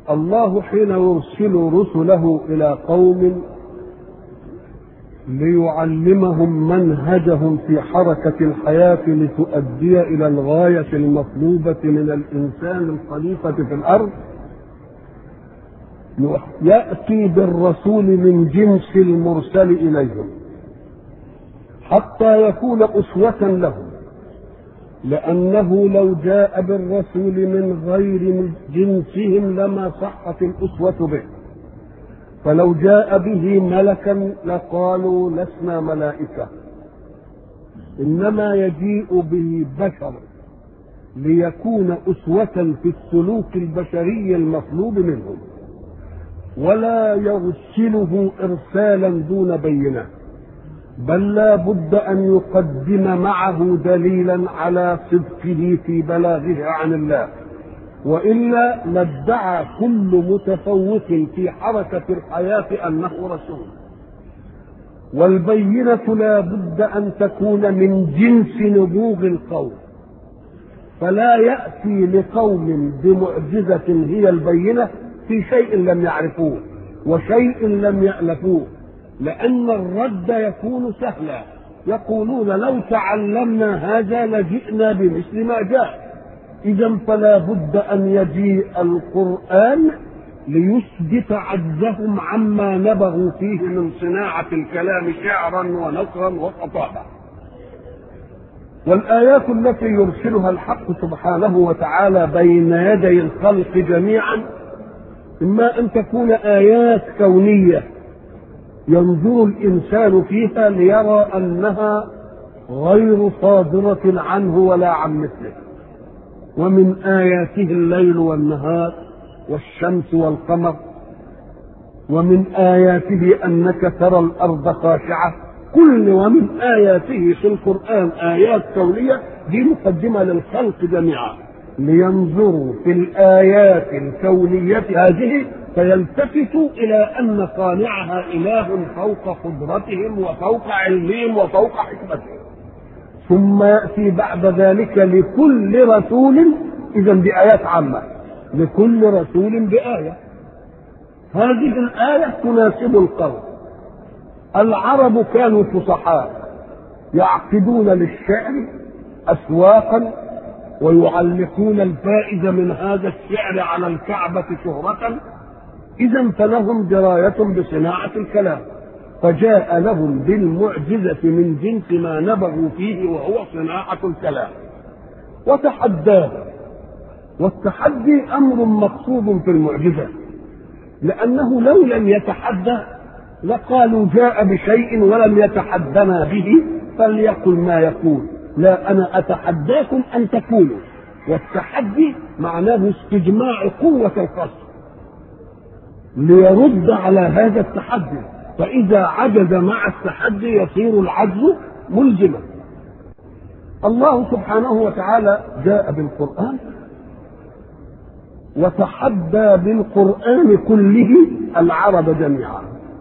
الله حين يرسل رسله إلى قوم ليعلمهم منهجهم في حركة الحياة لتؤدي إلى الغاية المطلوبة من الإنسان الخليفة في الأرض يأتي بالرسول من جنس المرسل إليهم حتى يكون أسوة لهم لأنه لو جاء بالرسول من غير جنسهم لما صحت الأسوة به فلو جاء به ملكا لقالوا لسنا ملائكة إنما يجيء به بشر ليكون أسوة في السلوك البشري المطلوب منهم ولا يرسله إرسالا دون بينه بل لا بد أن يقدم معه دليلا على صدقه في بلاغه عن الله والا لادعى كل متفوق في حركه الحياه انه رسول والبينه لا بد ان تكون من جنس نبوغ القوم فلا ياتي لقوم بمعجزه هي البينه في شيء لم يعرفوه وشيء لم يالفوه لان الرد يكون سهلا يقولون لو تعلمنا هذا لجئنا بمثل ما جاء إذا فلا بد أن يجيء القرآن ليثبت عجزهم عما نبغوا فيه من صناعة الكلام شعرا ونثرا وخطابة والآيات التي يرسلها الحق سبحانه وتعالى بين يدي الخلق جميعا إما أن تكون آيات كونية ينظر الإنسان فيها ليرى أنها غير صادرة عنه ولا عن مثله ومن آياته الليل والنهار والشمس والقمر ومن آياته أنك ترى الأرض خاشعة كل ومن آياته في القرآن آيات كونية دي مقدمة للخلق جميعا لينظروا في الآيات الكونية هذه فيلتفتوا إلى أن صانعها إله فوق قدرتهم وفوق علمهم وفوق حكمتهم ثم يأتي بعد ذلك لكل رسول إذا بآيات عامة لكل رسول بآية هذه الآية تناسب القوم العرب كانوا فصحاء يعقدون للشعر أسواقا ويعلقون الفائز من هذا الشعر على الكعبة شهرة إذا فلهم دراية بصناعة الكلام فجاء لهم بالمعجزة من جنس ما نبغوا فيه وهو صناعة الكلام وتحداه والتحدي أمر مقصود في المعجزة لأنه لو لم يتحدى لقالوا جاء بشيء ولم يتحدنا به فليقل ما يقول لا أنا أتحداكم أن تكونوا والتحدي معناه استجماع قوة الخصم ليرد على هذا التحدي فإذا عجز مع التحدي يصير العجز ملزما الله سبحانه وتعالى جاء بالقرآن وتحدى بالقرآن كله العرب جميعا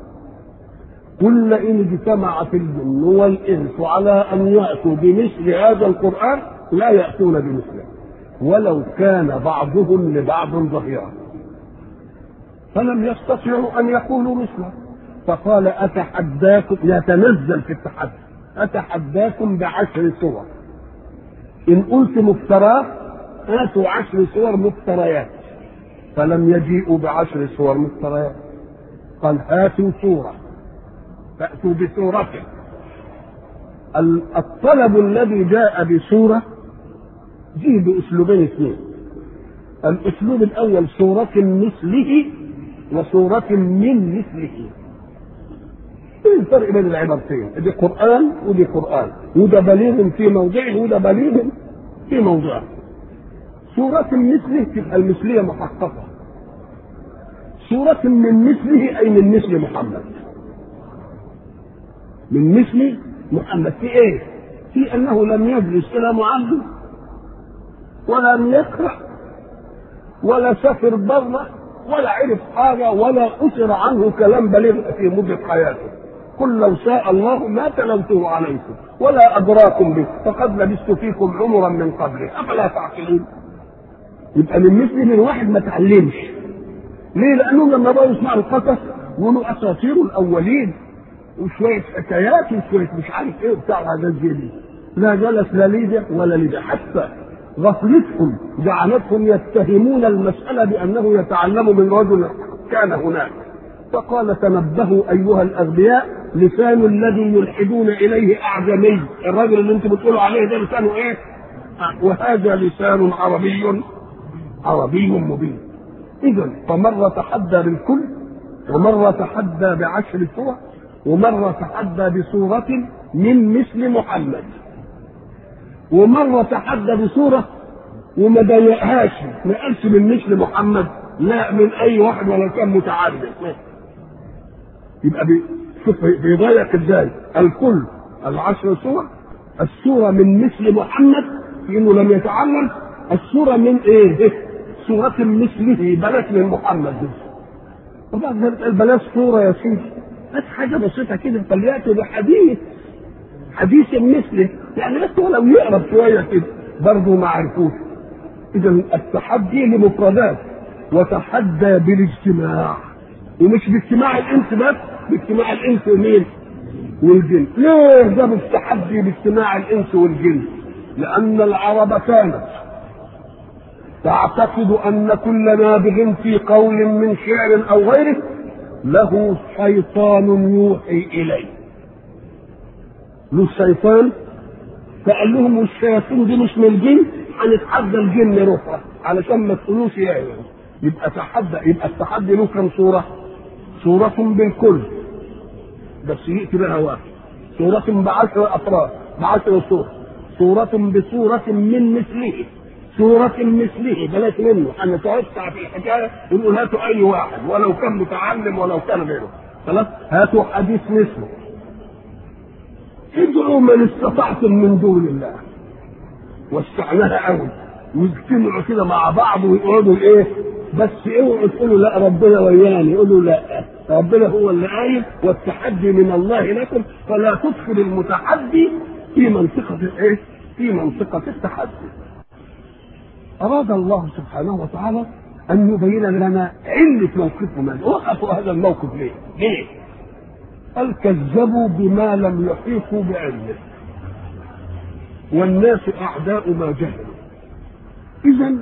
قل إن اجتمعت الجن والإنس على أن يأتوا بمثل هذا القرآن لا يأتون بمثله ولو كان بعضهم لبعض ظهيرا فلم يستطيعوا أن يقولوا مثله فقال أتحداكم يتنزل في التحدي أتحداكم بعشر صور إن قلت مفتراه هاتوا عشر صور مفتريات فلم يجيئوا بعشر صور مفتريات قال هاتوا صورة فأتوا بصورة الطلب الذي جاء بصورة جيء بأسلوبين اثنين الأسلوب الأول صورة مثله وصورة من مثله ايه الفرق بين العبارتين دي قرآن ودي قرآن وده بليغ في موضعه وده بليغ في موضعه سورة مثله تبقى المثلية محققة سورة من مثله أي من مثل محمد من مثل محمد في ايه؟ في أنه لم يجلس إلى معلم ولم يقرأ ولا سافر بره ولا عرف حاجة ولا أسر عنه كلام بليغ في مدة حياته قل لو شاء الله ما تلوته عليكم ولا أدراكم به فقد لبثت فيكم عمرا من قبله أفلا تعقلون يبقى من مثل من واحد ما تعلمش ليه؟ لانهم لما بقوا يسمعوا القصص يقولوا اساطير الاولين وشويه حكايات وشويه مش عارف ايه وبتاع حاجات زي دي لا جلس لا ليده ولا ليده حتى غفلتهم جعلتهم يتهمون المسألة بأنه يتعلم من رجل كان هناك فقال تنبهوا أيها الأغبياء لسان الذي يلحدون إليه أعجمي الرجل اللي أنتم بتقولوا عليه ده لسانه إيه وهذا لسان عربي عربي مبين إذا فمرة تحدى بالكل ومرة تحدى بعشر سور ومرة تحدى بسورة من مثل محمد ومرة تحدى بسورة وما ضيقهاش ما قالش من مثل محمد لا من أي واحد ولو كان متعدد يبقى بي شوف بيضيق ازاي الكل العشر سور السورة من مثل محمد في انه لم يتعلم السورة من ايه؟ سورة مثله بلاش من محمد وبعد ذلك البلاش سورة يا سيدي بس حاجة بسيطة كده فليأتوا بحديث حديث مثله يعني بس ولو يقرب شوية كده برضه ما عرفوش إذا التحدي لمفردات وتحدى بالاجتماع ومش باجتماع الانس بس باجتماع الانس ومين؟ والجن ليه جاب التحدي باجتماع الانس والجن؟ لأن العرب كانت تعتقد أن كل نابغ في قول من شعر أو غيره له شيطان يوحي إليه له شيطان فقال لهم والشياطين دي مش من الجن هنتحدى الجن روحها علشان ما تقولوش يعني يبقى تحدى يبقى التحدي له كم صورة؟ صورة بالكل بس يأتي بها واحد صورة بعشر أفراد بعشر صور صورة بصورة من مثله صورة مثله بلاش منه هنتوسع في الحكاية ونقول هاتوا أي واحد ولو كان متعلم ولو كان غيره خلاص هاتوا حديث مثله ادعوا من استطعتم من دون الله وسعناها قوي ويجتمعوا كده مع بعض ويقعدوا ايه بس اوعوا تقولوا لا ربنا وياني يقولوا لا ربنا هو اللي قايل والتحدي من الله لكم فلا تدخل المتحدي في منطقة الايه؟ في منطقة التحدي. أراد الله سبحانه وتعالى أن يبين لنا علة موقفهم وقفوا هذا الموقف ليه؟ ليه؟ قال كذبوا بما لم يحيطوا بعلمه والناس أعداء ما جهلوا إذا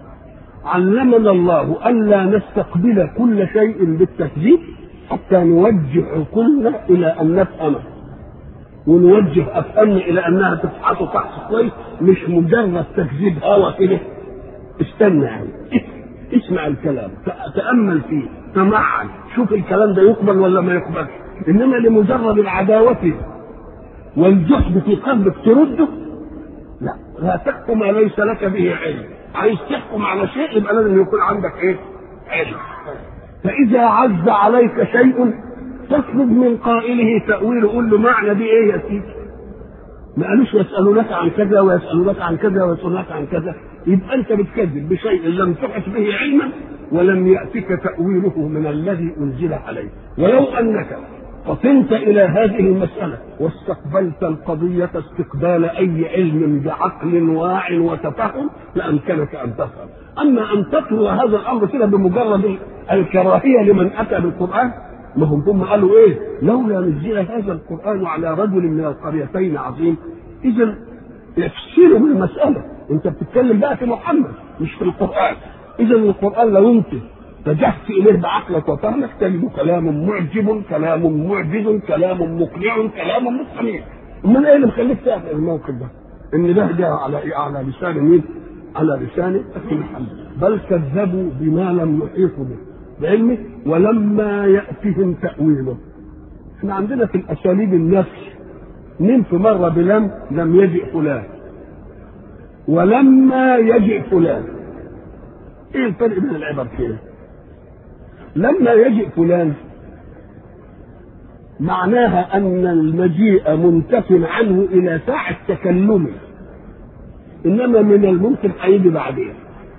علمنا الله ألا نستقبل كل شيء بالتكذيب حتى نوجه عقولنا إلى أن نفهمه ونوجه أفهامنا إلى أنها تفحص فحص كويس مش مجرد تكذيب هوى كده استنى يعني اسمع الكلام تأمل فيه تمعن شوف الكلام ده يقبل ولا ما يقبلش إنما لمجرد العداوة والجحد في قلبك ترده لا لا تحكم ما ليس لك به علم عايز تحكم على شيء يبقى لازم يكون عندك ايه؟ علم فإذا عز عليك شيء تطلب من قائله تأويله قول له معنى دي ايه يا سيدي؟ ما قالوش يسألونك عن كذا ويسألونك عن كذا ويسألونك عن كذا يبقى أنت بتكذب بشيء لم تحط به علما ولم يأتك تأويله من الذي أنزل عليه ولو أنك فطنت إلى هذه المسألة واستقبلت القضية استقبال أي علم بعقل واع وتفهم لأمكنك أن تفهم أما أن تطلب هذا الأمر كده بمجرد الكراهية لمن أتى بالقرآن ما هم ثم قالوا إيه لولا نزل هذا القرآن على رجل من القريتين عظيم إذا يفسروا المسألة أنت بتتكلم بقى في محمد مش في القرآن إذا القرآن لو أنت اتجهت اليه بعقلك وفهمك تجد كلام معجب كلام معجز كلام مقنع كلام مقنع من ايه اللي مخليك تعمل الموقف ده؟ ان ده جاء على على لسان مين؟ على لسان محمد بل كذبوا بما لم يحيطوا به بعلمه ولما ياتهم تاويله احنا عندنا في الاساليب النفس مين في مره بلم لم يجئ فلان ولما يجئ فلان ايه الفرق بين العبر كده؟ لما يجئ فلان معناها ان المجيء منتف عنه الى ساعه تكلمه انما من الممكن هيجي بعدين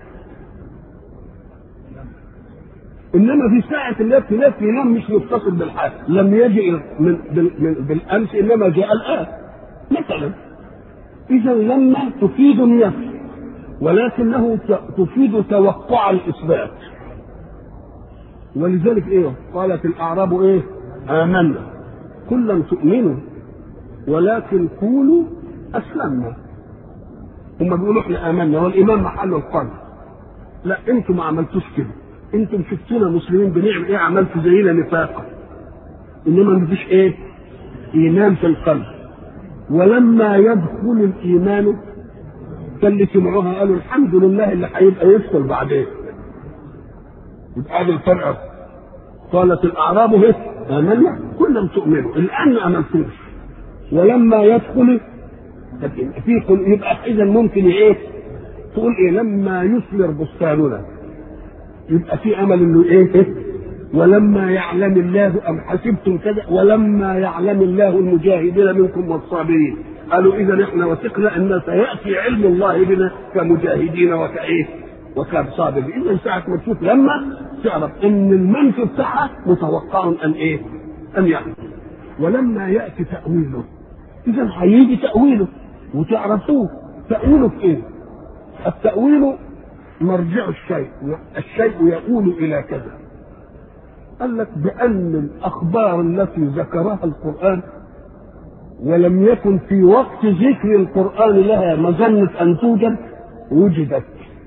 انما في ساعه التي لا ينام مش متصل بالحال لم يجئ من بالامس انما جاء الان مثلا اذا لما تفيد النفي ولكنه تفيد توقع الاثبات ولذلك ايه قالت الاعراب ايه امنا قل لم تؤمنوا ولكن قولوا اسلمنا هم بيقولوا احنا امنا والايمان محله القلب لا انتم ما عملتوش كده انتم شفتونا مسلمين بنعمل ايه عملتوا زينا نفاقا انما ما فيش ايه ايمان في القلب ولما يدخل الايمان فاللي سمعوها قالوا الحمد لله اللي هيبقى يدخل بعدين يبقى هذا الفرق قالت الاعراب هي امنا كلهم تؤمنوا الان ما امنتوش ولما يدخل في يبقى اذا ممكن ايه تقول ايه لما يثمر بستاننا يبقى في امل انه ايه, إيه؟ ولما يعلم الله ام حسبتم كذا ولما يعلم الله المجاهدين منكم والصابرين قالوا اذا احنا وثقنا ان سياتي علم الله بنا كمجاهدين وكايه وكصابرين اذا ساعه ما تشوف لما تعرف ان المنفي بتاعها متوقع ان ايه؟ ان يحدث ولما ياتي تاويله اذا هيجي تاويله وتعرفوه تاويله في ايه؟ التاويل مرجع الشيء الشيء يقول الى كذا قال لك بان الاخبار التي ذكرها القران ولم يكن في وقت ذكر القران لها مظنه ان توجد وجدت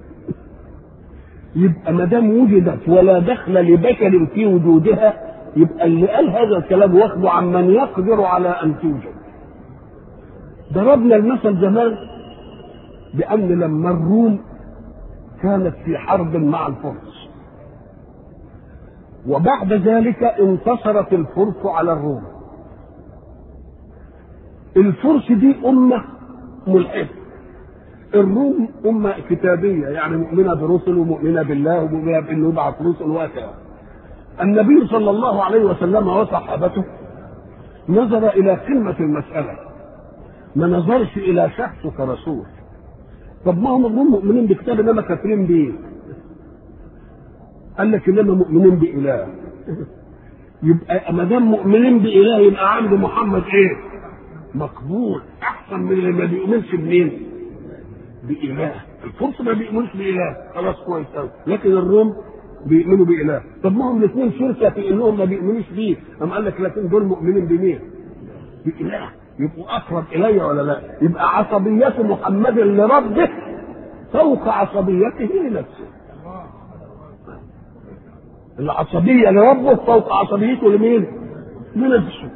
يبقى ما دام وجدت ولا دخل لبشر في وجودها يبقى اللي قال هذا الكلام واخده عمن يقدر على ان توجد ضربنا المثل زمان بان لما الروم كانت في حرب مع الفرس وبعد ذلك انتصرت الفرس على الروم الفرس دي أمة ملحدة الروم أمة كتابية يعني مؤمنة برسل ومؤمنة بالله ومؤمنة بأنه يبعث رسل وهكذا النبي صلى الله عليه وسلم وصحابته نظر إلى قمة المسألة ما نظرش إلى شخصه كرسول طب ما هم الروم مؤمنين بكتاب انما كافرين بيه قال لك انما مؤمنين باله يبقى ما دام مؤمنين باله يبقى عند محمد ايه مقبول احسن من اللي ما بيؤمنش بمين باله الفرس ما بيؤمنش باله خلاص كويس قوي لكن الروم بيؤمنوا باله طب ما هم الاثنين شركه في انهم ما بيؤمنوش بيه قام قال لك لكن دول مؤمنين بمين باله يبقوا اقرب الي ولا لا يبقى عصبيه محمد لربه فوق عصبيته لنفسه العصبية لربه فوق عصبيته لمين؟ لنفسه.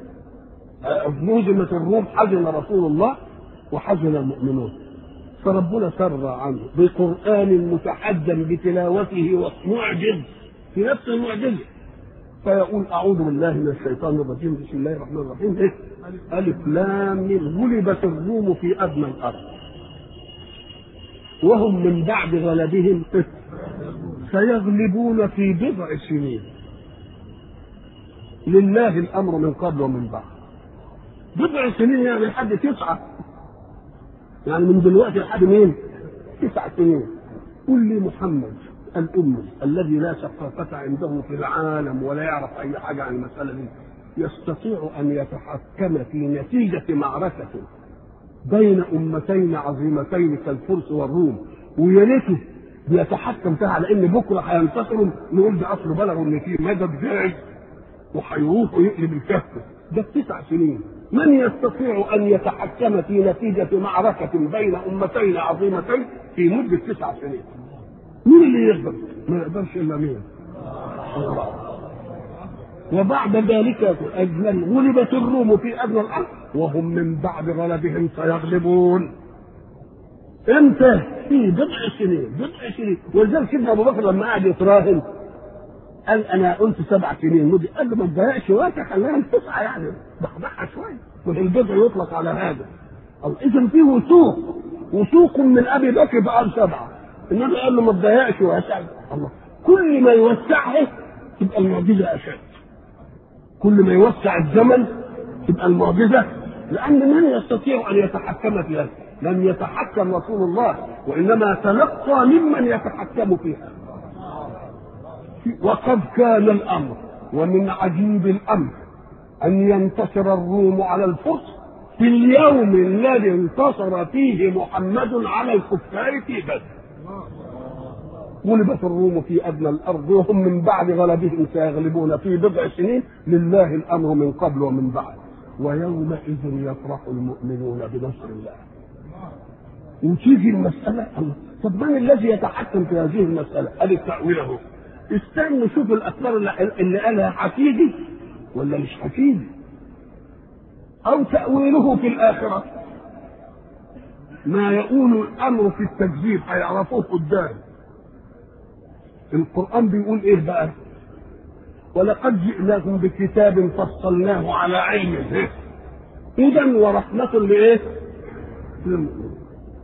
هزمت الروم حزن رسول الله وحزن المؤمنون. فربنا سر عنه بقرآن متحدى بتلاوته ومعجز في نفس المعجزة. فيقول أعوذ بالله من الشيطان الرجيم بسم الله الرحمن الرحيم إيه؟ ألف لام غلبت الروم في أدنى الأرض. وهم من بعد غلبهم سيغلبون في بضع سنين لله الامر من قبل ومن بعد بضع سنين يعني لحد تسعه يعني من دلوقتي لحد مين؟ تسع سنين قل لي محمد الأمي الذي لا ثقافة عنده في العالم ولا يعرف أي حاجة عن المسألة دي يستطيع أن يتحكم في نتيجة معركة بين أمتين عظيمتين كالفرس والروم ويا ريته بيتحكم فيها على ان بكره هينتصروا نقول ده اصل بلغوا ان في مدد جاي وهيروح ويقلب الكفه ده بتسع سنين من يستطيع ان يتحكم في نتيجه معركه بين امتين عظيمتين في مده تسع سنين مين اللي يقدر؟ ما يقدرش الا مين؟ الله وبعد ذلك أجل غلبت الروم في أدنى الأرض وهم من بعد غلبهم سيغلبون امتى؟ في بضع سنين بضع سنين ولذلك سيدنا ابو بكر لما قعد يتراهن قال انا قلت سبع سنين مدي قال له ما تضايقش وقتك خليها تسعه يعني ضحضحها شويه والبضع يطلق على هذا اذا في وثوق وثوق من ابي بكر بقى سبعه النبي قال له ما تضايقش واسع الله كل ما يوسعها تبقى المعجزه اشد كل ما يوسع الزمن تبقى المعجزه لان من يستطيع ان يتحكم في هذا لم يتحكم رسول الله وانما تلقى ممن يتحكم فيها وقد كان الامر ومن عجيب الامر ان ينتصر الروم على الفرس في اليوم الذي انتصر فيه محمد على الكفار في بدر غلبت الروم في ادنى الارض وهم من بعد غلبهم سيغلبون في بضع سنين لله الامر من قبل ومن بعد ويومئذ يفرح المؤمنون بنصر الله وتيجي المسألة الله طب من الذي يتحكم في هذه المسألة؟ أدي التأويل أهو استنوا شوفوا الأخبار اللي, اللي قالها هتيجي ولا مش هتيجي أو تأويله في الآخرة ما يقول الأمر في التكذيب هيعرفوه قدام القرآن بيقول إيه بقى؟ ولقد جئناكم بكتاب فصلناه على علم هدى ورحمة لإيه؟ للمؤمنين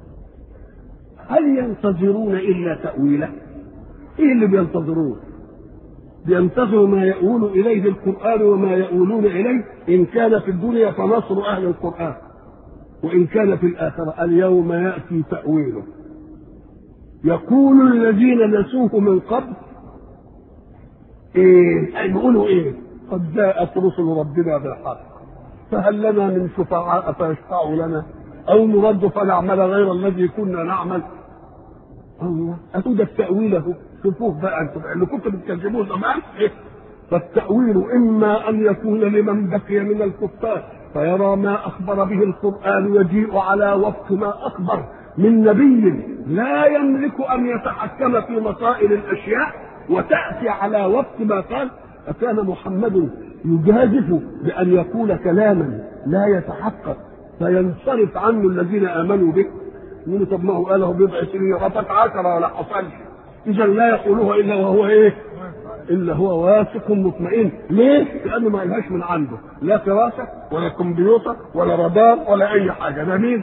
هل ينتظرون إلا تأويله؟ إيه اللي بينتظرون؟ بينتظروا ما يؤول إليه القرآن وما يؤولون إليه إن كان في الدنيا فنصر أهل القرآن وإن كان في الآخرة اليوم يأتي تأويله يقول الذين نسوه من قبل ايه بيقولوا ايه قد جاءت رسل ربنا بالحق فهل لنا من شفعاء فيشفعوا لنا او نرد فنعمل غير الذي كنا نعمل الله اتوجد تاويله شوفوه بقى انتم اللي كنتم بتكذبوه زمان إيه؟ فالتاويل اما ان يكون لمن بقي من الكفار فيرى ما اخبر به القران يجيء على وفق ما اخبر من نبي لا يملك ان يتحكم في مصائر الاشياء وتأتي على وقت ما قال أكان محمد يجازف بأن يقول كلاما لا يتحقق فينصرف عنه الذين آمنوا به يقولوا طب ما هو قاله بضع سنين غطت عشرة ولا حصلش إذا لا يقولها إلا وهو إيه؟ إلا هو واثق مطمئن ليه؟ لأنه ما قالهاش من عنده لا فراسة ولا كمبيوتر ولا رادار ولا أي حاجة ده مين؟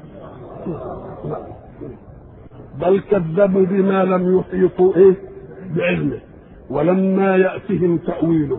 بل كذبوا بما لم يحيطوا إيه؟ بعلمه ولما يأتهم تأويله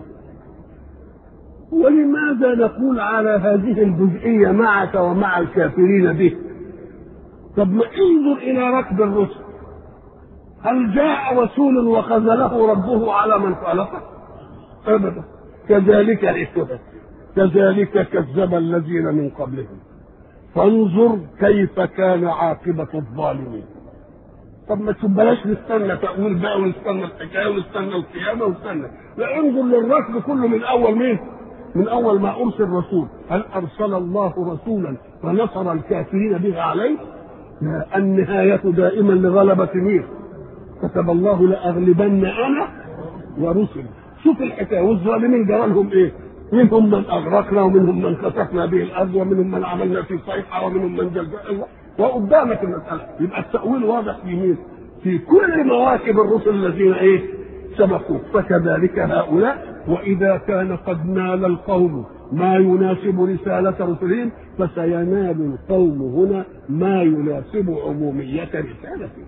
ولماذا نقول على هذه الجزئية معك ومع الكافرين به طب ما انظر إلى ركب الرسل هل جاء رسول وخذله ربه على من خالفه أبدا كذلك الإخوة كذلك كذب الذين من قبلهم فانظر كيف كان عاقبة الظالمين طب ما تبلاش نستنى تأويل بقى ونستنى الحكاية ونستنى القيامة ونستنى لا انظر للركب كله من أول مين؟ من أول ما أرسل رسول هل أرسل الله رسولا فنصر الكافرين به عليه؟ لا النهاية دائما لغلبة مين؟ كتب الله لأغلبن أنا ورسلي شوف الحكاية والظالمين جرى لهم إيه؟ منهم من أغرقنا ومنهم من خسفنا به الأرض ومنهم من عملنا في صيحة ومنهم من جلجأ وقدامك المسألة يبقى التأويل واضح في مين؟ في كل مواكب الرسل الذين ايه؟ سبقوا فكذلك هؤلاء وإذا كان قد نال القوم ما يناسب رسالة رسلهم فسينال القوم هنا ما يناسب عمومية رسالته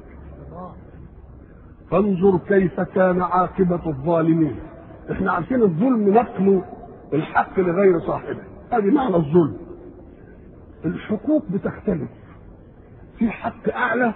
فانظر كيف كان عاقبة الظالمين احنا عارفين الظلم نقل الحق لغير صاحبه هذه معنى الظلم الحقوق بتختلف في حق اعلى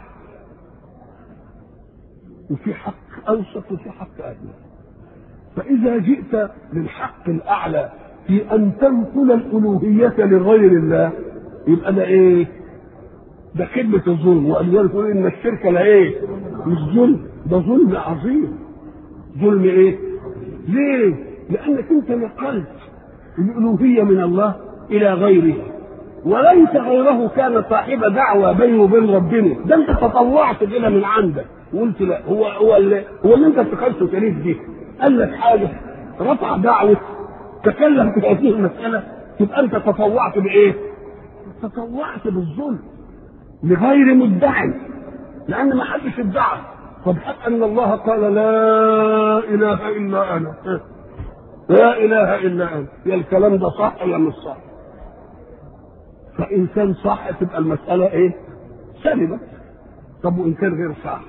وفي حق اوسط وفي حق ادنى فاذا جئت للحق الاعلى في ان تنقل الالوهيه لغير الله يبقى ده ايه ده خدمة الظلم ولذلك يقول ان الشرك لا ايه مش ظلم ده ظلم عظيم ظلم ايه ليه لانك انت نقلت الالوهيه من الله الى غيره وليس غيره كان صاحب دعوه بينه وبين ربنا ده انت تطوعت كده من عندك وقلت لا هو هو اللي هو اللي انت اتخذته شريك دي قال لك حاجه رفع دعوه تكلم في هذه المساله تبقى انت تطوعت بايه؟ تطوعت بالظلم لغير مدعي لان ما حدش ادعى طب حق ان الله قال لا اله الا انا لا اله الا انت يا الكلام ده صح ولا مش صح فان كان صح تبقى المساله ايه سلمت طب وان كان غير صح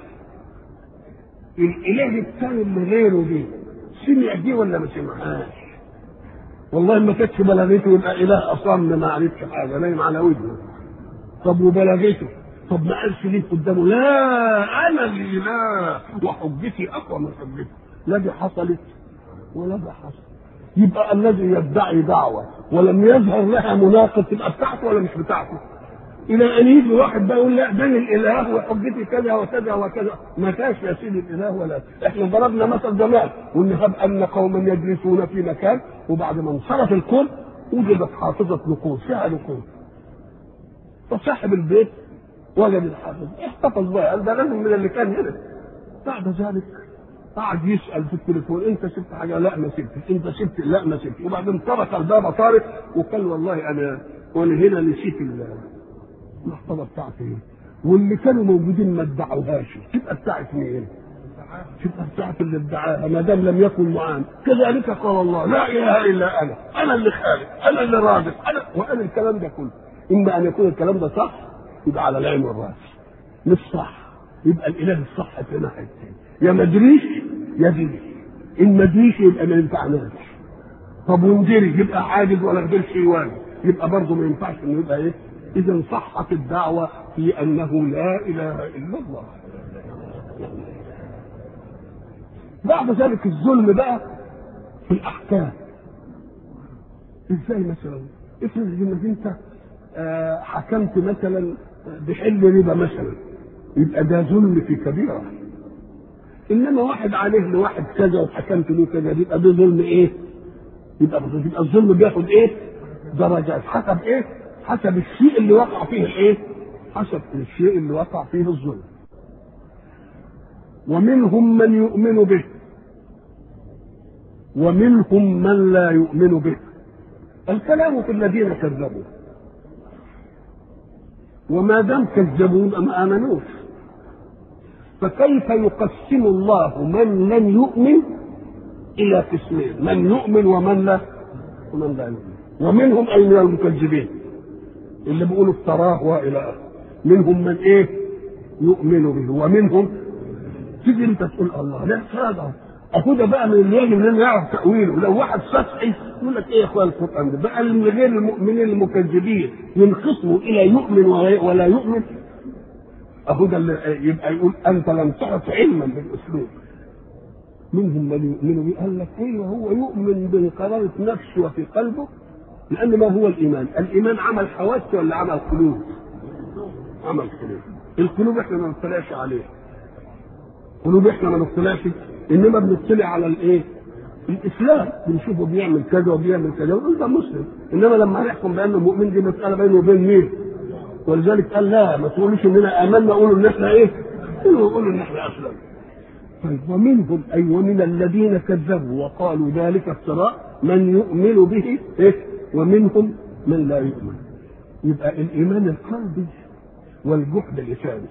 الاله الثاني اللي غيره دي سمع دي ولا ما سمعهاش والله ما كانتش بلغته يبقى اله اصلا ما عرفش حاجه نايم على وجهه طب وبلغته طب ما قالش ليه قدامه لا انا اللي لا وحجتي اقوى من حجتي لا دي حصلت ولا ده حصل يبقى الذي يدعي دعوة ولم يظهر لها مناقض تبقى بتاعته ولا مش بتاعته؟ الى ان يجي واحد بقى يقول لا ده الاله وحجتي كذا وكذا وكذا ما كانش يا سيدي الاله ولا احنا ضربنا مثل زمان ونهب ان قوما يجلسون في مكان وبعد ما انصرف الكون وجدت حافظه نقود فيها نقود فصاحب البيت وجد الحافظ احتفظ بها قال ده لازم من اللي كان هنا بعد ذلك قعد يسال في التليفون انت سبت حاجه لا ما سبتش انت سبت لا ما سبتش وبعدين طرق الباب طارق وقال والله انا وانا هنا نسيت المحفظه بتاعتي ايه واللي كانوا موجودين ما ادعوهاش تبقى بتاعت مين؟ تبقى بتاعت اللي ادعاها ما دام لم يكن معانا كذلك قال الله لا اله الا انا انا اللي خالق انا اللي رازق انا وانا الكلام ده كله اما ان يكون الكلام ده صح يبقى على العين والراس مش صح يبقى الاله الصح في ناحيه يا ما ادريش يا دري ان ما ادريش يبقى ما ينفعناش طب وندري يبقى عاجز ولا قدرش يواجه يبقى برضه ما ينفعش انه يبقى ايه اذا صحت الدعوه في انه لا اله الا الله بعد ذلك الظلم بقى في الاحكام ازاي مثلا افرض انك انت آه حكمت مثلا بحل ربا مثلا يبقى ده ظلم في كبيره انما واحد عليه لواحد كذا وحكمت له كذا يبقى ده ظلم ايه؟ يبقى يبقى الظلم بياخد ايه؟ درجات حسب ايه؟ حسب الشيء اللي وقع فيه الايه؟ حسب الشيء اللي وقع فيه الظلم. ومنهم من يؤمن به ومنهم من لا يؤمن به. الكلام في الذين كذبوا. وما دام كذبوا يبقى ما امنوش. فكيف يقسم الله من لم يؤمن الى قسمين من يؤمن ومن لا ومن لا يؤمن ومنهم اي من المكذبين اللي بيقولوا افتراه والى اخره منهم من ايه يؤمن به ومنهم تيجي انت تقول الله لا هذا اخد بقى من اللي يجب ان يعرف تاويله لو واحد سطحي يقول لك ايه يا اخوان القران ده بقى من غير المؤمنين المكذبين ينقسموا الى يؤمن ولا يؤمن اهو ده اللي يبقى يقول انت لم تعط علما بالاسلوب منهم من يؤمن به قال لك ايوه هو يؤمن بقرارة نفسه وفي قلبه لان ما هو الايمان؟ الايمان عمل حواس ولا عمل قلوب؟ عمل قلوب القلوب احنا ما نطلعش عليها قلوب احنا ما نطلعش انما بنطلع على الايه؟ الاسلام بنشوفه بيعمل كذا وبيعمل كذا ونقول ده مسلم انما لما نحكم بانه مؤمن دي مساله بينه وبين مين؟ ولذلك قال لا ما تقولوش اننا امنا قولوا ان احنا ايه؟ قولوا ان احنا اسلمنا. طيب ومنهم اي ومن الذين كذبوا وقالوا ذلك افتراء من يؤمن به ايه؟ ومنهم من لا يؤمن. يبقى الايمان القلبي والجحد اللساني.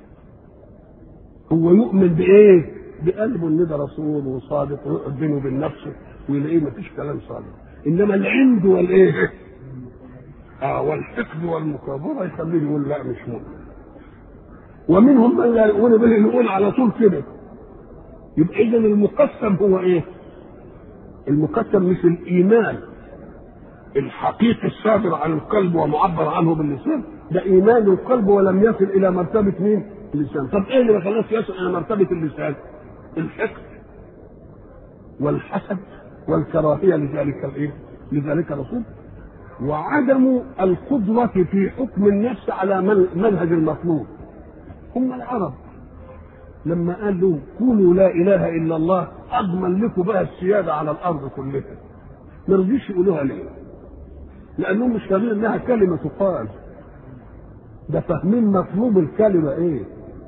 هو يؤمن بايه؟ بقلبه ان ده رسول وصادق ويقعد بينه وبين نفسه ويلاقيه ما فيش كلام صادق. انما العند والايه؟ آه والحقد والمكابرة يخليه يقول لا مش مؤمن ومنهم من لا يؤمن به يقول على طول كده يبقى إذا المقسم هو إيه؟ المقسم مش الإيمان الحقيقي الصادر عن القلب ومعبر عنه باللسان ده إيمان القلب ولم يصل إلى مرتبة مين؟ اللسان طب إيه اللي ما خلاش يصل إلى مرتبة اللسان؟ الحقد والحسد والكراهية لذلك الإيه؟ لذلك الرسول وعدم القدرة في حكم النفس على منهج المطلوب هم العرب لما قال له كونوا لا اله الا الله اضمن لكم بقى السياده على الارض كلها ما رضيش يقولوها ليه؟ لانهم مش فاهمين انها كلمه تقال ده فاهمين مطلوب الكلمه ايه؟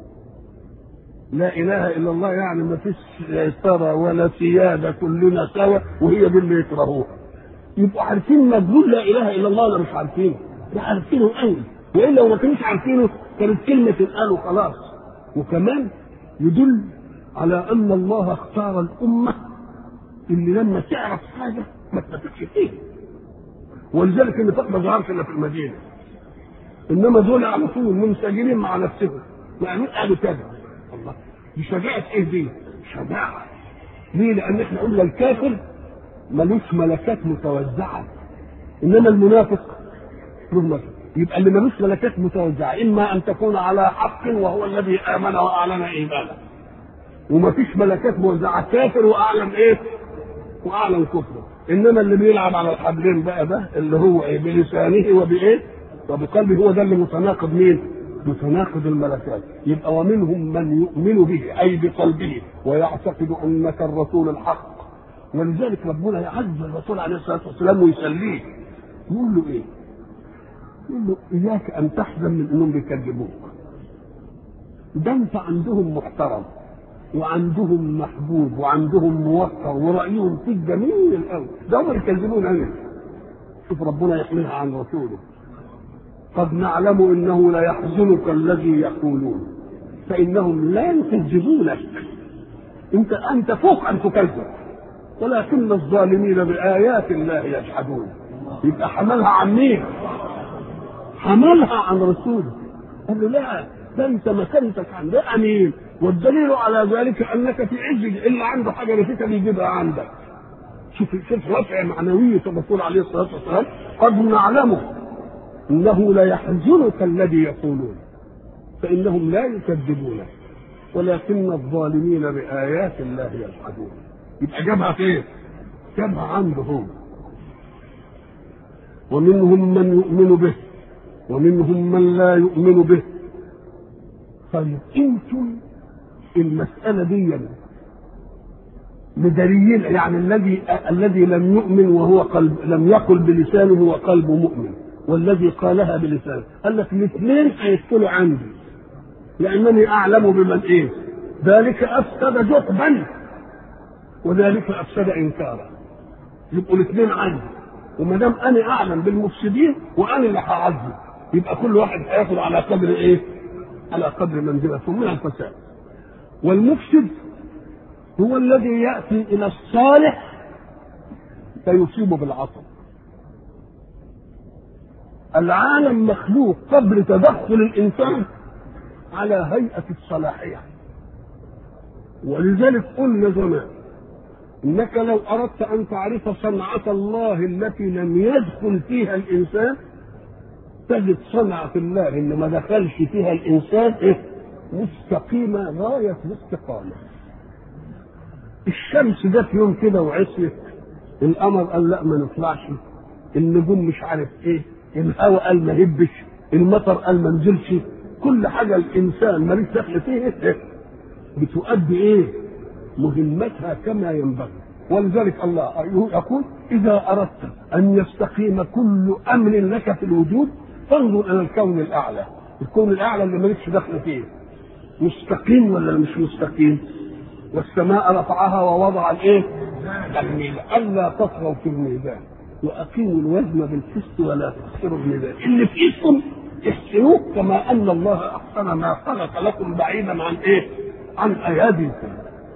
لا اله الا الله يعني ما فيش سيطره ولا سياده كلنا سوا وهي دي اللي يكرهوها يبقوا عارفين مدلول لا اله الا الله ولا مش عارفينه؟ لا عارفينه قوي والا لو ما كانوش عارفينه كانت كلمه تتقال وخلاص وكمان يدل على ان الله اختار الامه اللي لما تعرف حاجه ما تثبتش فيها ولذلك النفاق ما ظهرش الا في المدينه انما دول على طول منسجمين مع نفسهم يعني قالوا كذا الله دي شجاعه ايه دي؟ شجاعه ليه؟ لان احنا قلنا الكافر ملوش ملكات متوزعه انما المنافق له ملكات يبقى اللي ملوش ملكات متوزعه اما ان تكون على حق وهو الذي امن واعلن ايمانه وما فيش ملكات موزعه كافر واعلن ايه؟ واعلن كفره انما اللي بيلعب على الحبلين بقى ده اللي هو ايه بلسانه وبايه؟ وبقلبه هو ده اللي متناقض مين؟ متناقض الملكات يبقى ومنهم من يؤمن به اي بقلبه ويعتقد انك الرسول الحق ولذلك ربنا يعز الرسول عليه الصلاه والسلام ويسليه يقول له ايه؟ يقول له اياك ان تحزن من انهم بيكذبوك ده انت عندهم محترم وعندهم محبوب وعندهم موقر ورايهم فيك جميل قوي ده هم يكذبون عليك شوف ربنا يحملها عن رسوله قد نعلم انه ليحزنك الذي يقولون فانهم لا يكذبونك انت انت فوق ان تكذب ولكن الظالمين بايات الله يجحدون يبقى حملها عن مين؟ حملها عن رسوله قال له لا ده انت مكانتك عند امين والدليل على ذلك انك في عز اللي عنده حاجه نسيتها بيجيبها عندك شوف شوف رفع معنويه الرسول عليه الصلاه والسلام قد نعلم انه ليحزنك الذي يقولون فانهم لا يكذبونك ولكن الظالمين بايات الله يجحدون يبقى جابها فين؟ جابها عندهم ومنهم من يؤمن به ومنهم من لا يؤمن به طيب انتم المساله دي مداريين يعني الذي الذي لم يؤمن وهو قلب لم يقل بلسانه وقلبه مؤمن والذي قالها بلسانه قال لك الاثنين هيدخلوا عندي لانني اعلم بمن ايه ذلك افسد جحبا وذلك افسد انكارا يبقوا الاثنين عندي وما دام انا اعلم بالمفسدين وانا اللي هعذب يبقى كل واحد هياخد على قدر ايه؟ على قدر منزلته من الفساد والمفسد هو الذي ياتي الى الصالح فيصيبه بالعطب العالم مخلوق قبل تدخل الانسان على هيئه الصلاحيه ولذلك قلنا زمان انك لو اردت ان تعرف صنعه الله التي لم يدخل فيها الانسان تجد صنعه الله اللي ما دخلش فيها الانسان ايه مستقيمه غايه الاستقامه الشمس جت يوم كده وعصيت القمر قال لا ما نطلعش النجوم مش عارف ايه الهواء قال ما هبش المطر قال ما نزلش كل حاجه الانسان ماليش دخل فيه إيه؟ بتؤدي ايه مهمتها كما ينبغي ولذلك الله يقول اذا اردت ان يستقيم كل امر لك في الوجود فانظر الى الكون الاعلى الكون الاعلى اللي مالكش دخل فيه مستقيم ولا مش مستقيم والسماء رفعها ووضع الايه الميزان الا تطغوا في الميزان واقيموا الوزن بالقسط ولا تخسروا الميزان اللي في ايدكم احسنوه كما ان الله احسن ما خلق لكم بعيدا عن ايه عن اياديكم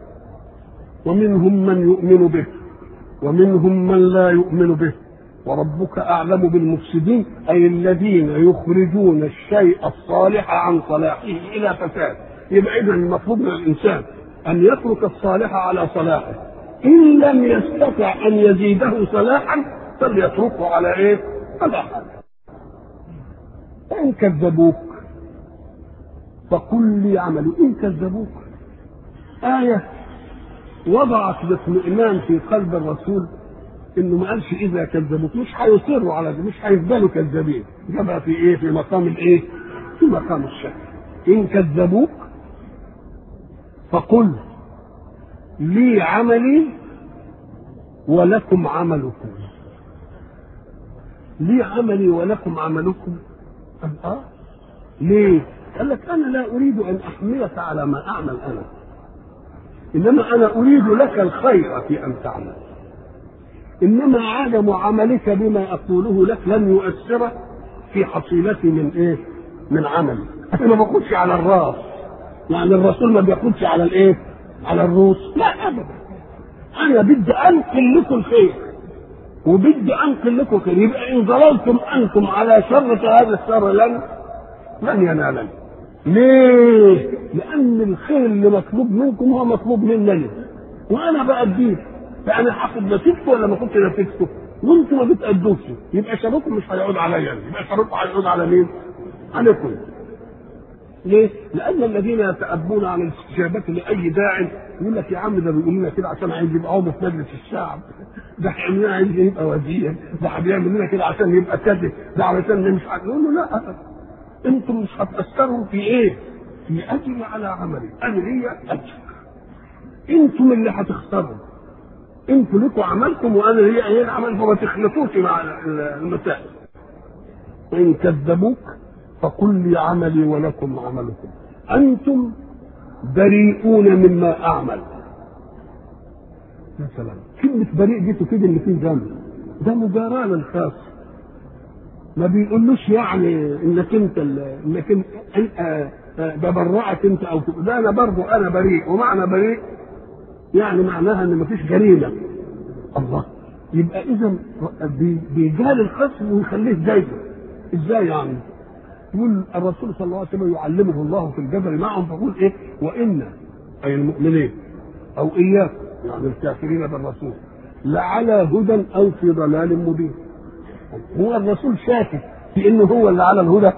ومنهم من يؤمن به ومنهم من لا يؤمن به وربك اعلم بالمفسدين اي الذين يخرجون الشيء الصالح عن صلاحه الى فساد يبقى اذا المطلوب من الانسان ان يترك الصالح على صلاحه ان لم يستطع ان يزيده صلاحا فليتركه على ايه؟ على حاله فان كذبوك فقل لي عملوا ان كذبوك ايه وضعت الاطمئنان في قلب الرسول انه ما قالش اذا كذبوك مش هيصروا على ده مش هيفضلوا كذابين جابها في ايه في مقام الايه في مقام الشك ان كذبوك فقل لي عملي ولكم عملكم لي عملي ولكم عملكم قال اه ليه قال لك انا لا اريد ان احملك على ما اعمل انا انما انا اريد لك الخير في ان تعمل انما عدم عملك بما اقوله لك لن يؤثر في حصيلتي من ايه من عملي انا ما باخدش على الراس يعني الرسول ما بياخدش على الايه على الروس لا ابدا انا بدي انقل لكم الخير وبدي انقل لكم الخير يبقى ان ظللتم انتم على شر فهذا الشر لن لن ينالني ليه؟ لأن الخير اللي مطلوب منكم هو مطلوب مني وأنا بأديه فأنا هاخد نتيجته ولا ما اخدش نتيجته؟ وأنتم ما بتأدوش يبقى شركم مش هيعود عليا يبقى شركم هيعود على مين؟ عليكم ليه؟ لأن الذين يتأبون على الاستجابة لأي داع يقول لك يا عم ده بيقول لنا كده عشان عايز يبقى عضو في مجلس الشعب ده احنا عايز يبقى وزير ده بيعمل لنا كده عشان يبقى كذا ده علشان مش عارف نقول له لا انتم مش هتأثروا في ايه؟ في أجري على عملي أنا ليا أجر انتم اللي هتخسروا انتوا لكم عملكم وانا ليا ايه العمل فما تخلطوش مع المسائل وان كذبوك فقل لي عملي ولكم عملكم انتم بريئون مما اعمل يا سلام كلمة بريء دي تفيد ان فيه ذنب ده مجاراة للخاص ما بيقولوش يعني انك انت انك انت ببرعك انت او ده انا برضه انا بريء ومعنى بريء يعني معناها ان مفيش جريمه الله يبقى اذا بيجال الخصم ويخليه دايما ازاي يعني؟ يقول الرسول صلى الله عليه وسلم يعلمه الله في الجبل معهم فيقول ايه؟ وان اي المؤمنين او اياكم يعني الكافرين بالرسول لعلى هدى او في ضلال مبين. هو الرسول شاكك في انه هو اللي على الهدى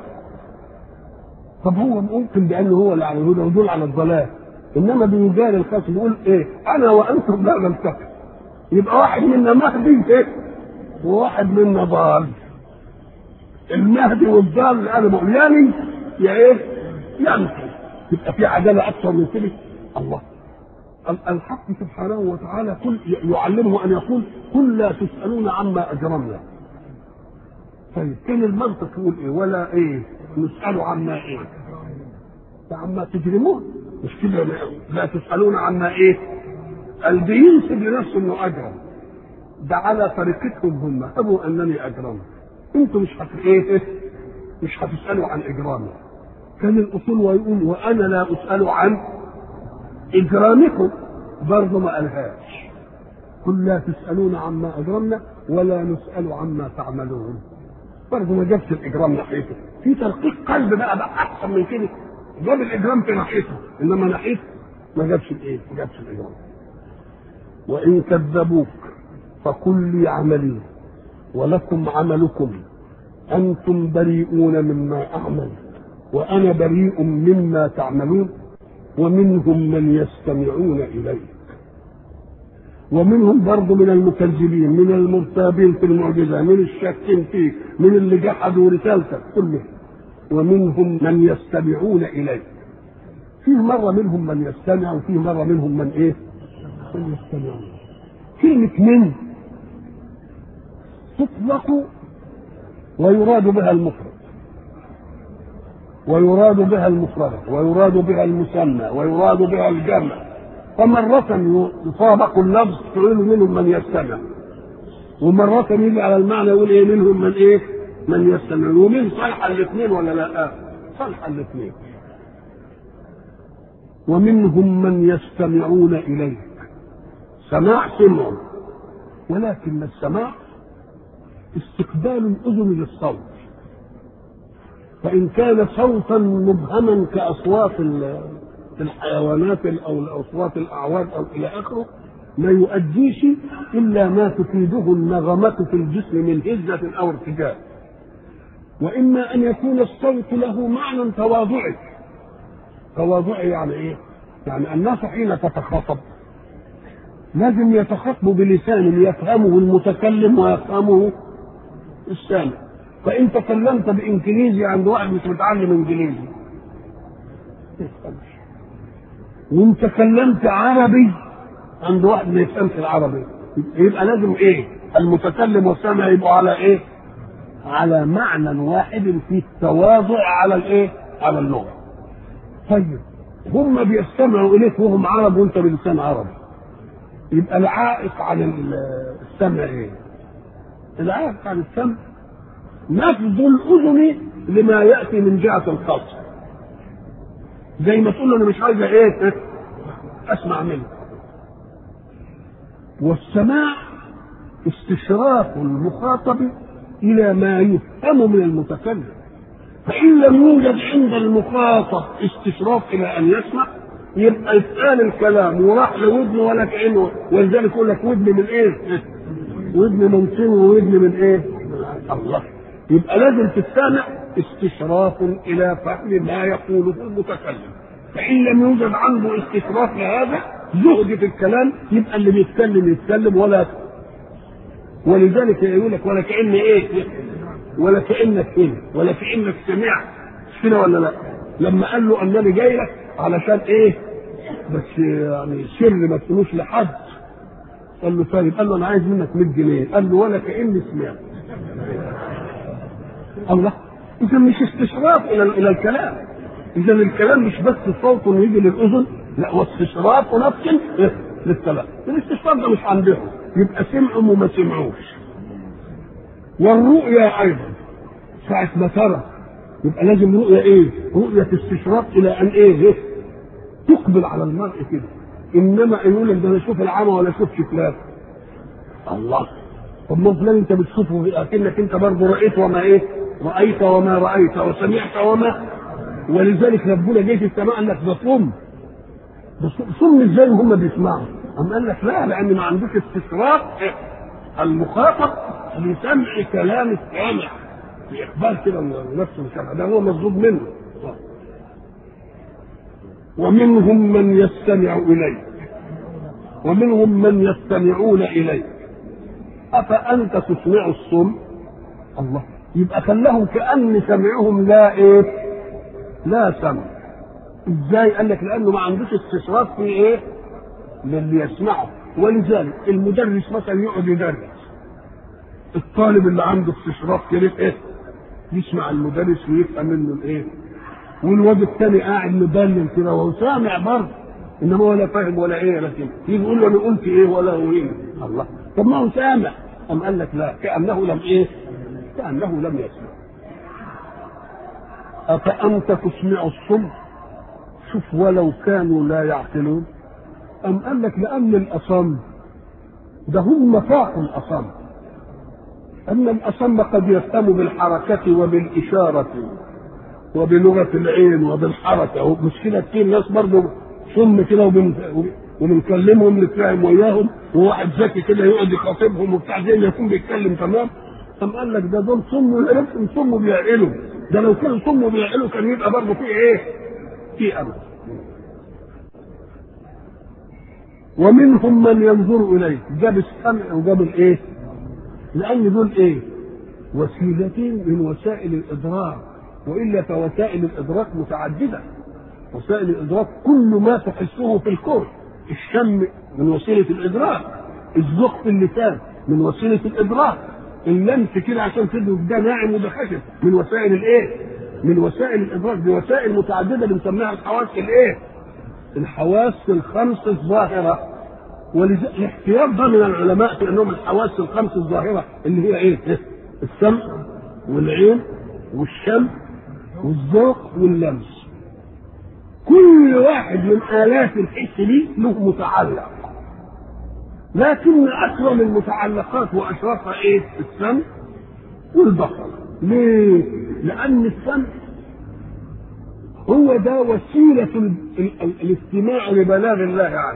طب هو ممكن بانه هو اللي على الهدى ودول على الضلال انما بيجاري الخصم يقول ايه انا وانتم لا نلتقي يبقى واحد منا مهدي ايه وواحد منا ضال المهدي والضال انا مؤمناني يا ايه يمكن يبقى في عداله اكثر من كده الله الحق سبحانه وتعالى كل يعلمه ان يقول قل لا تسالون عما اجرمنا طيب كان المنطق يقول ايه ولا ايه نساله عما ايه عما تجرمون مش كده لا تسالون عما ايه قال بينسب لنفسه انه اجرم ده على طريقتهم هم ابوا انني اجرم انتم مش هت ايه مش هتسالوا عن اجرامي كان الاصول ويقول وانا لا اسال عن اجرامكم برضه ما قالهاش قل لا تسالون عما اجرمنا ولا نسال عما تعملون برضه ما جابش الاجرام ناحيته في ترقيق قلب بقى بقى احسن من كده جاب الاجرام في ناحيته انما ناحيته ما جابش الايه ما جابش الاجرام وان كذبوك فقل لي عملي ولكم عملكم انتم بريئون مما اعمل وانا بريء مما تعملون ومنهم من يستمعون اليك ومنهم برضه من المكذبين من المرتابين في المعجزه من الشاكين فيك من اللي جحدوا رسالتك كلهم ومنهم من يستمعون اليك فيه مره منهم من يستمع وفيه مره منهم من ايه من يستمعون كلمه من تطلق ويراد بها المفرد ويراد بها المفرد ويراد بها المثنى ويراد بها الجمع فمرة يطابق اللفظ تقول منهم من يستمع ومرة يجي على المعنى يقول ايه منهم من ايه من يستمع ومن صالح الاثنين ولا لا صالح الاثنين ومنهم من يستمعون اليك سماع سمع ولكن السماع استقبال الاذن للصوت فان كان صوتا مبهما كاصوات الحيوانات او الاصوات الاعواد او الى اخره ما يؤديش الا ما تفيده النغمه في الجسم من هزه او ارتجاء واما ان يكون الصوت له معنى تواضعي تواضعي يعني ايه؟ يعني الناس حين تتخاطب لازم يتخاطبوا بلسان يفهمه المتكلم ويفهمه السامع فان تكلمت بانجليزي عند واحد مش متعلم انجليزي وان تكلمت عربي عند واحد ما يفهمش العربي يبقى لازم ايه المتكلم والسامع يبقوا على ايه على معنى واحد في التواضع على الايه على اللغه طيب هم بيستمعوا اليك وهم عرب وانت بلسان عربي يبقى العائق عن السمع ايه العائق عن السمع نفذ الاذن لما ياتي من جهه القصد زي ما تقول له انا مش عايز ايه اسمع منك والسماع استشراف المخاطب الى ما يفهم من المتكلم فان لم يوجد عند المخاطب استشراف الى ان يسمع يبقى يتقال الكلام وراح لودنه ولا كانه ولذلك يقول لك ودن من ايه؟ ودن من طين وودن من ايه؟ الله يبقى لازم تستمع استشراف الى فهم ما يقوله المتكلم فان لم يوجد عنده استشراف لهذا زهد في الكلام يبقى اللي بيتكلم يتكلم ولا ولذلك يقول لك ولا كأن ايه ولا كأنك هنا ولا كأنك سمعت مش كده ولا لا لما قال له انني جاي لك علشان ايه بس يعني سر ما تقولوش لحد قال له طيب قال له انا عايز منك 100 جنيه قال له ولا كاني سمعت الله اذا مش استشراف الى الى الكلام اذا الكلام مش بس صوت يجي للاذن لا واستشراف نفس للكلام الاستشراف ده مش عندهم يبقى سمعوا وما سمعوش والرؤيا ايضا ساعة ما ترى يبقى لازم رؤية ايه؟ رؤية استشراف الى ان ايه؟ تقبل على المرء كده انما يقول لك ده انا اشوف العمى ولا اشوفش فلان الله طب ما فلان انت بتشوفه اكنك انت برضه رايت وما ايه؟ رايت وما رايت وسمعت وما ولذلك ربنا جه في السماء قال لك ده صم بس صم ازاي وهم بيسمعوا؟ أم قال لك لا لأن ما عندوش استشراف المخاطب لسمع كلام السامع في إقبال كده نفسه مش ده هو مطلوب منه ومنهم من يستمع إليك ومنهم من يستمعون إليك أفأنت تسمع الصم الله يبقى خلاهم كأن سمعهم لا إيه لا سمع ازاي قال لك لانه ما عندوش استشراف في ايه للي يسمعه ولذلك المدرس مثلا يقعد يدرس الطالب اللي عنده استشراف كده ايه يسمع المدرس ويفهم منه الايه والواد الثاني قاعد مبلل كده وهو سامع برضه انما ولا فاهم ولا ايه لكن يجي يقول له انا قلت ايه ولا هو ايه الله طب ما هو سامع أم قال لك لا كأنه لم ايه كأنه لم يسمع أفأنت تسمع الصم شوف ولو كانوا لا يعقلون أم قال لك لأن الأصم ده هم فاقوا الأصم أن الأصم قد يهتم بالحركة وبالإشارة وبلغة العين وبالحركة مش كده كتير ناس برضه صم كده وبن... وبنكلمهم نتفاهم وياهم وواحد ذكي كده يقعد يخاطبهم وبتاع زي ما يكون بيتكلم تمام أم قال لك ده دول صم ونفسهم صم بيعقلوا ده لو كانوا صم بيعقلوا كان يبقى برضه في ايه؟ في أمل ومنهم من ينظر اليك جاب السمع وجاب الايه؟ لان دول ايه؟ وسيلتين من وسائل الادراك والا فوسائل الادراك متعدده وسائل الادراك كل ما تحسه في الكون الشم من وسيله الادراك الذوق في اللسان من وسيله الادراك اللمس كده عشان تدرك ده ناعم وده خشب من وسائل الايه؟ من وسائل الادراك دي وسائل متعدده بنسميها الحواس الايه؟ الحواس الخمس الظاهرة والاحتياط ده من العلماء في انهم الحواس الخمس الظاهرة اللي هي ايه؟ السمع والعين والشم والذوق واللمس. كل واحد من آلات الحس دي له متعلق. لكن أكرم المتعلقات وأشرفها إيه؟ السمع والبصر. ليه؟ لأن السمع هو ده وسيلة ال ال ال الاستماع لبلاغ الله عنه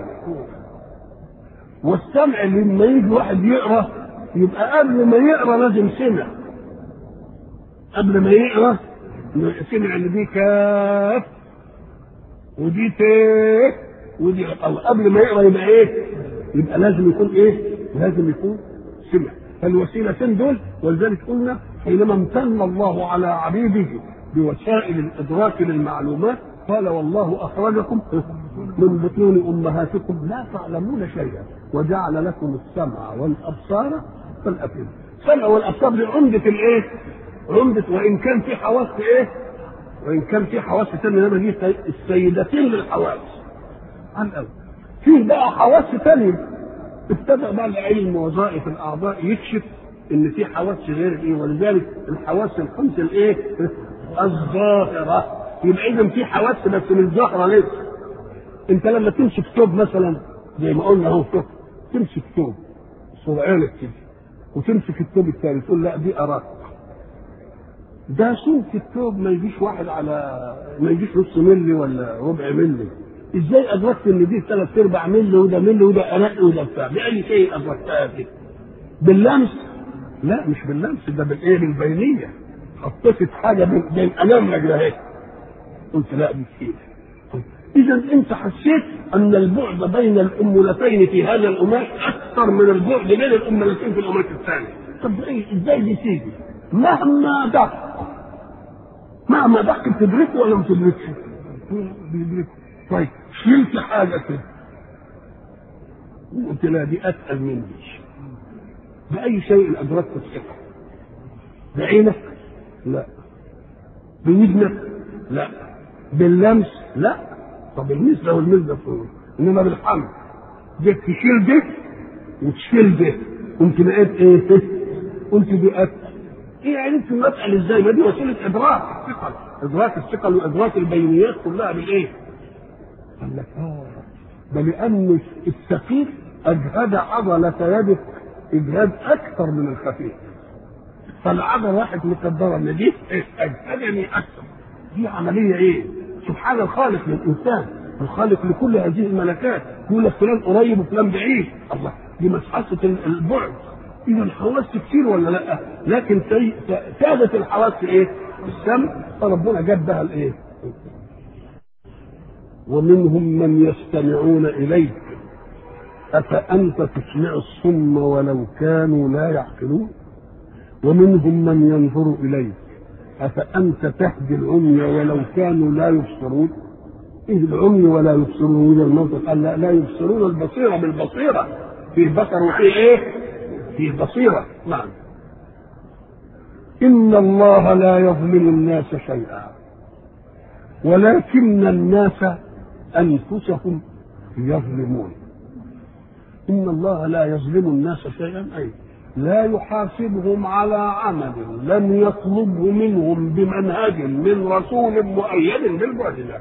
والسمع لما يجي واحد يقرا يبقى قبل ما يقرا لازم سمع قبل ما يقرا سمع ان دي كاف ودي ت ودي الله قبل ما يقرا يبقى ايه؟ يبقى لازم يكون ايه؟ لازم يكون سمع فالوسيلتين دول ولذلك قلنا حينما امتن الله على عبيده بوسائل الادراك للمعلومات قال والله اخرجكم من بطون امهاتكم لا تعلمون شيئا وجعل لكم السمع والابصار والافئده السمع والابصار دي عمده الايه؟ عمده وان كان في حواس ايه؟ وان كان في حواس ثانيه انما دي السيدتين للحواس عن الاول في بقى حواس ثانيه ابتدأ بقى العلم وظائف الاعضاء يكشف ان في حواس غير الايه ولذلك الحواس الخمس الايه؟ الظاهره يبقى اذا في حواس بس مش ظاهره لسه انت لما تمسك ثوب مثلا زي ما قلنا اهو ثوب تمسك ثوب صبعينك كده وتمسك الثوب الثاني تقول لا دي اراك ده سمك الثوب ما يجيش واحد على ما يجيش نص ملي ولا ربع ملي ازاي ادركت ان دي ثلاث ارباع ملي وده ملي وده ارق وده بتاع باي شيء ادركتها كده باللمس لا مش باللمس ده بالايه بالبينيه حطيت حاجه بين بين امامك ده هيك قلت لا دي كتير اذا انت حسيت ان البعد بين الامولتين في هذا القماش اكثر من البعد بين الامولتين في القماش الثاني طب ايه ازاي دي تيجي مهما دق مهما دق بتدركه ولا ما بتدركش بيدركه طيب شلت حاجه كده قلت لا دي اتقل مني باي شيء ادركت الثقه بعينك لا بودنك لا باللمس لا طب المثل والمثل ده فين انما بالحمل جيت تشيل ده وتشيل ده قمت لقيت ايه قلت دي أكل ايه عرفت المسألة ازاي ما دي وسيلة ادراك الثقل ادراك الثقل وادراك البينيات كلها بالايه قال لك اه ده لان الثقيل اجهد عضلة يدك اجهاد اكثر من الخفيف فالعضلة واحد مقدرة ان دي اجهدني اكثر دي عملية ايه سبحان الخالق للانسان الخالق لكل هذه الملكات يقول لك فلان قريب وفلان بعيد الله دي مسحسة البعد اذا الحواس كتير ولا لا لكن سادت الحواس ايه السمع فربنا جاب بها الايه ومنهم من يستمعون اليك افانت تسمع الصم ولو كانوا لا يعقلون ومنهم من ينظر اليك افانت تهدي العمي ولو كانوا لا يبصرون ايه العمي ولا يبصرون ولا المنطق قال لا, لا يبصرون البصيره بالبصيره فيه بصر وفيه ايه فيه بصيره نعم ان الله لا يظلم الناس شيئا ولكن الناس انفسهم يظلمون ان الله لا يظلم الناس شيئا اي لا يحاسبهم على عمل لم يطلبه منهم بمنهج من رسول مؤيد بالمعجزه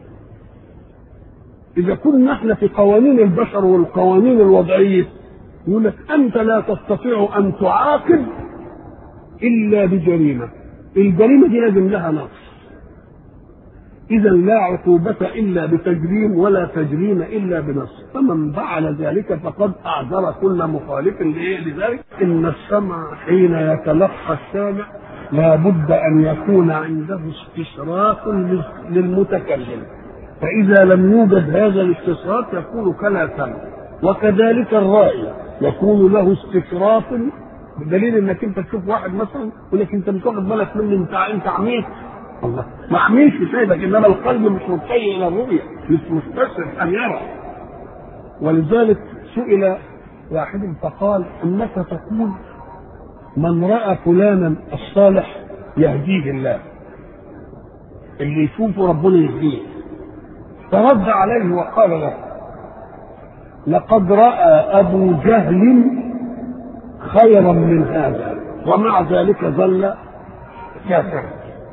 اذا كنا احنا في قوانين البشر والقوانين الوضعيه يقول لك انت لا تستطيع ان تعاقب الا بجريمه الجريمه دي لازم لها نص اذا لا عقوبه الا بتجريم ولا تجريم الا بنص فمن فعل ذلك فقد اعذر كل مخالف لذلك ان السمع حين يتلقى السامع لا بد ان يكون عنده استشراف للمتكلم فإذا لم يوجد هذا الاستشراف يكون كلا سمع وكذلك الرأي يكون له استشراف بدليل انك انت تشوف واحد مثلا يقول لك انت مش واخد بالك مني انت انت عميق الله ما عميش سيدك انما القلب مش متجه الى الرؤيه مش مستشرف ان يرى ولذلك سئل واحد فقال انك تقول من راى فلانا الصالح يهديه الله اللي يشوفه ربنا يهديه فرد عليه وقال له لقد راى ابو جهل خيرا من هذا ومع ذلك ظل كافرا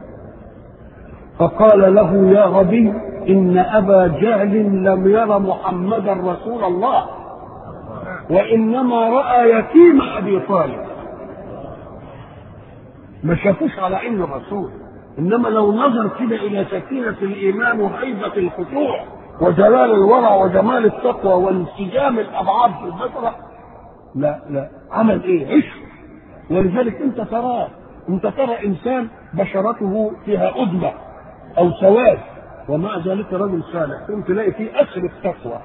فقال له يا غبي ان ابا جهل لم ير محمدا رسول الله وانما راى يتيم ابي طالب ما شافوش على انه رسول انما لو نظر كده الى سكينه الايمان وهيبه الخشوع وجلال الورع وجمال التقوى وانسجام الابعاد في البشره لا لا عمل ايه عشق ولذلك انت تراه انت ترى انسان بشرته فيها ادمه او سواد ومع ذلك رجل صالح ثم تلاقي فيه اثر التقوى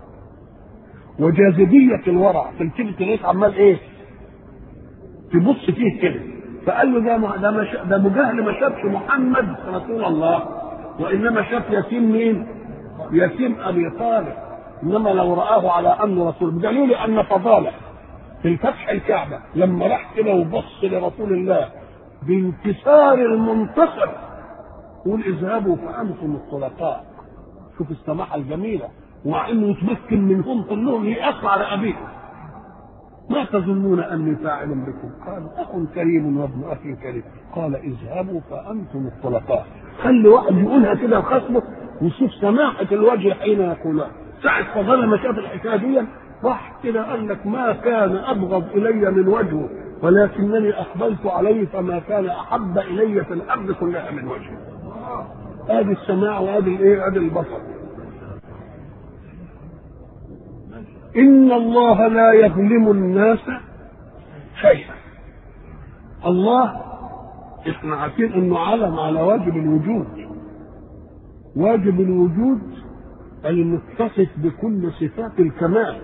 وجاذبيه الورع تلتفت تلاقيك عمال ايه تبص فيه كده فقال له ده ده مش ده ابو جهل ما شافش محمد رسول الله وانما شاف يتيم مين؟ يتيم ابي طالب انما لو راه على انه رسول بدليل ان فضاله في الفتح الكعبه لما راح كده وبص لرسول الله بانتصار المنتصر قول اذهبوا فانتم الطلقاء شوف السماحه الجميله ومع انه يتمكن منهم كلهم يقطع رقبيهم ما تظنون اني فاعل بكم قالوا اخ كريم وابن اخ كريم قال اذهبوا فانتم الطلقاء خلي واحد يقولها كده لخصمه وشوف سماحه الوجه حين يقولها ساعة فضل ما شاف الحكايه دي راح كده قال لك ما كان ابغض الي من وجهه ولكنني اقبلت عليه فما كان احب الي في الارض كلها من وجهه ادي السماع وادي الايه ادي البصر إن الله لا يظلم الناس شيئا الله احنا عارفين انه علم على واجب الوجود واجب الوجود المتصف بكل صفات الكمال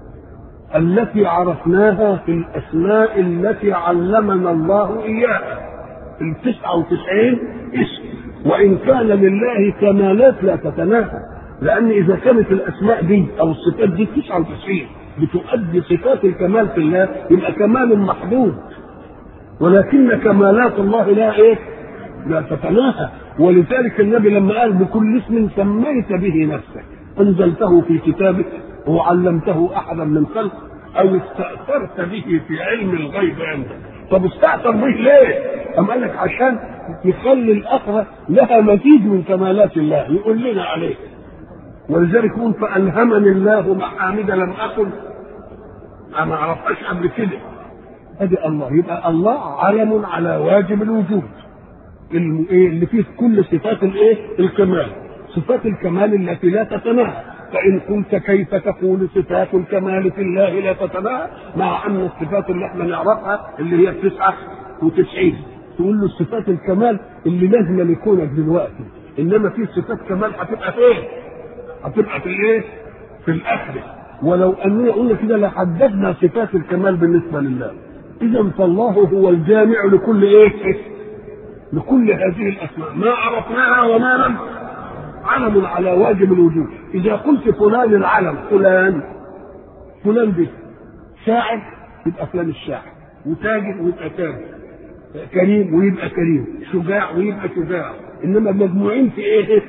التي عرفناها في الاسماء التي علمنا الله اياها التسعة وتسعين اسم وان كان لله كمالات لا تتناهى لان اذا كانت الاسماء دي او الصفات دي 99 بتؤدي صفات الكمال في الله يبقى كمال محدود ولكن كمالات الله لا ايه؟ لا تتناهى ولذلك النبي لما قال بكل اسم سميت به نفسك انزلته في كتابك وعلمته احدا من خلق او استاثرت به في علم الغيب عندك طب استاثر به ليه؟ أم قال لك عشان يخلي الاخره لها مزيد من كمالات الله يقول لنا عليه ولذلك يقول فالهمني الله محامد لم اكن انا اعرفهاش قبل كده ادي الله يبقى الله علم على واجب الوجود اللي فيه كل صفات الايه؟ الكمال صفات الكمال التي لا تتناهى فإن قلت كيف تقول صفات الكمال في الله لا تتناهى مع أن الصفات اللي احنا نعرفها اللي هي التسعة وتسعين تقول له صفات الكمال اللي لازم يكونك دلوقتي إنما في صفات كمال هتبقى فين؟ هتبقى في الإيه؟ في الآخرة ولو أننا قلنا كده لحددنا صفات الكمال بالنسبة لله إذا فالله هو الجامع لكل إيه؟ لكل هذه الأسماء ما عرفناها وما لم علم على واجب الوجود اذا قلت فلان العلم فلان فلان ده شاعر يبقى فلان الشاعر وتاجر ويبقى تاجر كريم ويبقى كريم شجاع ويبقى شجاع انما مجموعين في ايه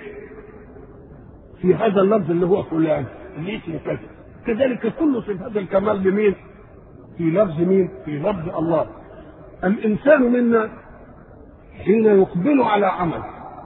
في هذا اللفظ اللي هو فلان اللي اسمه كذا كذلك كل صفات الكمال بمين في لفظ مين في لفظ الله الانسان منا حين يقبل على عمل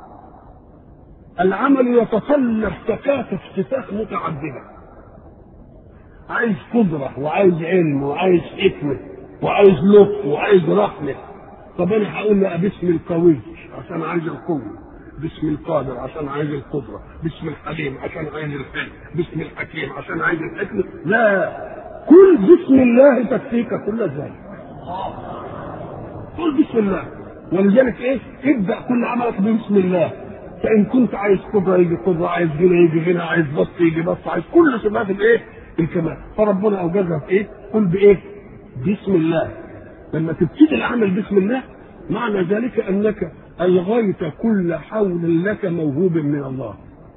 العمل يتطلب تكاتف صفات متعدده عايز قدرة وعايز علم وعايز حكمة وعايز لطف وعايز رحمة طب أنا هقول له باسم القوي عشان عايز القوة باسم القادر عشان عايز القدرة باسم الحليم عشان عايز الحلم باسم الحكيم عشان عايز الحكمة لا كل بسم الله تكفيك كل ذلك قل بسم الله ولذلك ايه ابدا كل عملك بسم الله فان كنت عايز قدره يجي قدره عايز غنى يجي غنى عايز بسط يجي بسط عايز كل صفات الايه الكمال فربنا اوجدها في ايه قل بايه بسم الله لما تبتدي العمل بسم الله معنى ذلك انك الغيت كل حول لك موهوب من الله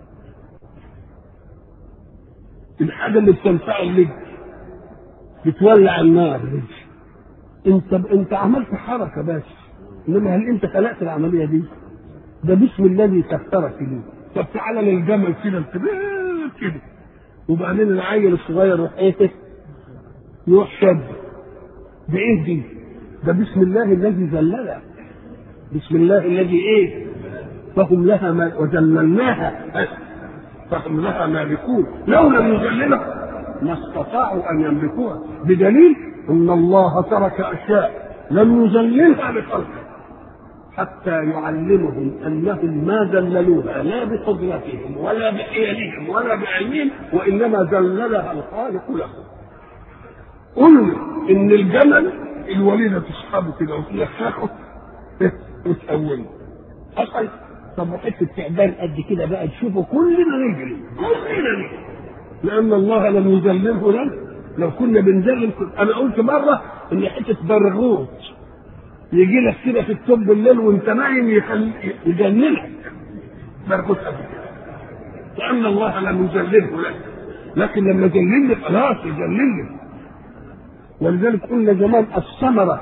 الحاجه اللي بتنفعل لك بتولع النار انت انت عملت حركه بس انما هل انت خلقت العمليه دي؟ ده باسم الذي سخرك ليه طب تعالى للجمل كده الكبير كده وبعدين العيل الصغير يروح ايه يروح شد بايه دي ده بسم الله الذي ذللها بسم الله الذي ايه فهم لها ما وذللناها فهم لها مالكون لو لم يذللها ما استطاعوا ان يملكوها بدليل ان الله ترك اشياء لم يذللها لخلقه حتى يعلمهم انهم ما ذللوها لا بقدرتهم ولا بحيلهم ولا بعلمهم وانما ذللها الخالق لهم. قلنا ان الجمل الوليده تسحبه كده وفيها خاخه وتأوله. حصل طب حته تعبان قد كده بقى تشوفه كلنا نجري كلنا نجري لان الله لم يذلله لنا لو كنا بنذلل انا قلت مره ان حته برغوث يجي لك كده في التوب بالليل وانت نايم يخل... يجننك برغوث قبل كده كان الله لم يذلله لك لكن لما ذللني خلاص يذللني ولذلك قلنا زمان الثمره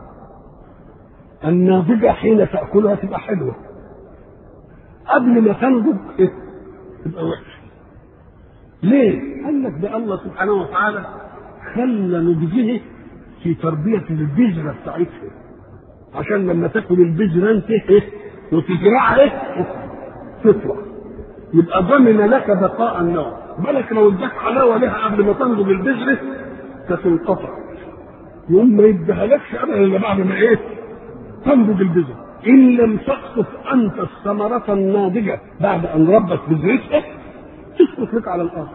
الناضجه حين تاكلها تبقى حلوه قبل ما تنضج إيه؟ تبقى وحشه ليه؟ قال لك ده الله سبحانه وتعالى خلى نضجه في تربية البذرة بتاعتها عشان لما تاكل البذرة انت ايه وتزرعها ايه تطلع يبقى ضمن لك بقاء النوع بالك لو اداك حلاوة لها قبل ما تنضج البذرة تتنقطع يوم ما يديها لكش ابدا الا بعد ما ايه تنضج البذرة ان لم تقصف انت الثمرة الناضجة بعد ان ربت بذرتها تسقط لك على الارض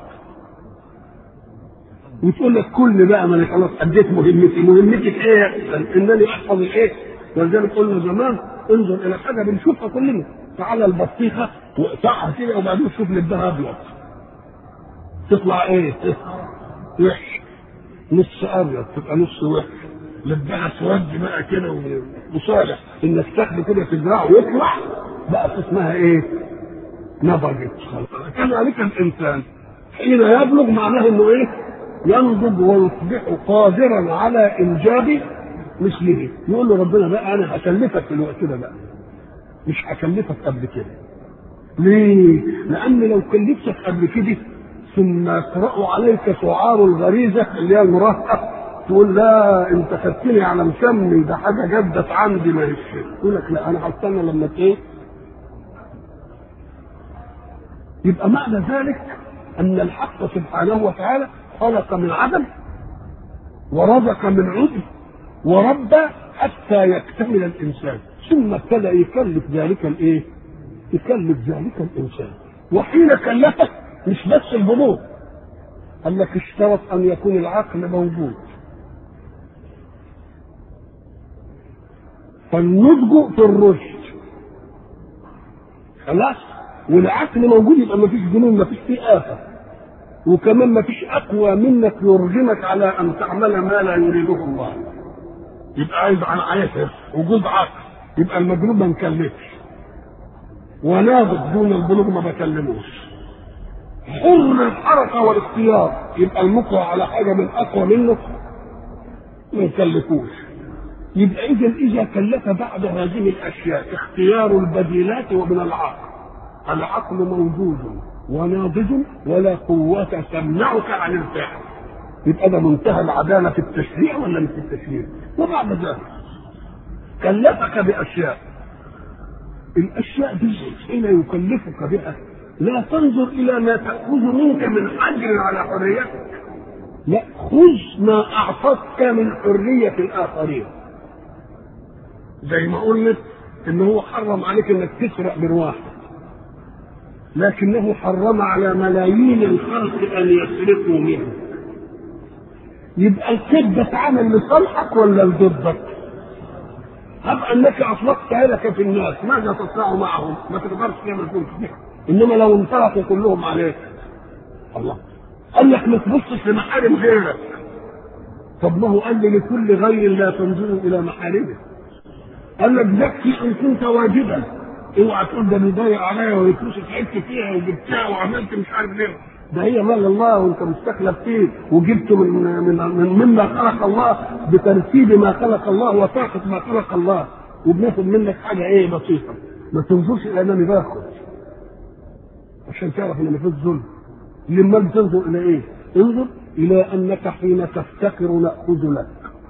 وتقول لك كل بقى ما انا خلاص اديت مهمتي مهمتي ايه انني احفظ الايه ولذلك قلنا زمان انظر الى حاجه بنشوفها كلنا تعالى البطيخه واقطعها كده وبعدين شوف لبها ابيض تطلع ايه؟ وحش نص ابيض تبقى نص وحش لبها اسود بقى كده وصالح انك تاخده كده تزرعه ويطلع بقى اسمها ايه؟ نضجت كذلك الانسان حين يبلغ معناه انه ايه؟ ينضج ويصبح قادرا على انجاب مثله يقول له ربنا بقى انا هكلفك في الوقت ده بقى مش هكلفك قبل كده ليه؟ لأن لو كلفتك قبل كده ثم يقرأ عليك سعار الغريزة اللي هي المراهقة تقول لا انت خدتني على مسمي ده حاجه جدت عندي ما هيش يقول لك لا انا هستنى لما ايه يبقى معنى ذلك ان الحق سبحانه وتعالى خلق من عدم ورزق من عدم وربى حتى يكتمل الانسان ثم ابتدى يكلف ذلك الايه؟ يكلف ذلك الانسان وحين كلفه مش بس البلوغ قال لك اشترط ان يكون العقل موجود فالنضج في الرشد خلاص والعقل موجود يبقى ما فيش جنون ما فيش فيه آفة وكمان ما فيش أقوى منك يرغمك على أن تعمل ما لا يريده الله يبقى عايز عن عيسى وجود عقل يبقى المجنون ما نكلفش وناضج دون البلوغ ما بكلموش حر الحركة والاختيار يبقى المكره على حاجة من أقوى منه ما يكلفوش يبقى إذا إذا كلف بعد هذه الأشياء اختيار البديلات ومن العقل العقل موجود وناضج ولا قوة تمنعك عن الفعل يبقى ده منتهى العدالة في التشريع ولا مش في التشريع وبعد ذلك كلفك بأشياء الأشياء دي حين يكلفك بها لا تنظر إلى ما تأخذ منك من حجر على حريتك لا خذ ما أعطتك من حرية الآخرين زي ما قلنا إن هو حرم عليك إنك تسرق من واحد لكنه حرم على ملايين الخلق أن يسرقوا منه يبقى الكذب اتعمل لصالحك ولا لضدك؟ هب انك اطلقت يدك في الناس ماذا تصنع معهم؟ ما تقدرش تعمل فيهم كده انما لو انطلقوا كلهم عليك الله قال لك ما تبصش لمحارم غيرك طب ما هو قال لي لكل غير لا تنظروا الى محارمه قال لك زكي ان كنت واجبا اوعى تقول ده بيضايق عليا ويفلوس تعبت فيها وجبتها وعملت مش عارف ليه ده هي مال الله وانت مستخلف فيه وجبته من من من مما خلق الله بترتيب ما خلق الله وطاقة ما خلق الله وبناخد منك حاجة ايه بسيطة ما تنظرش الى انني باخد عشان تعرف ان مفيش ظلم لما بتنظر الى ايه؟ انظر الى انك حين تفتقر ناخذ لك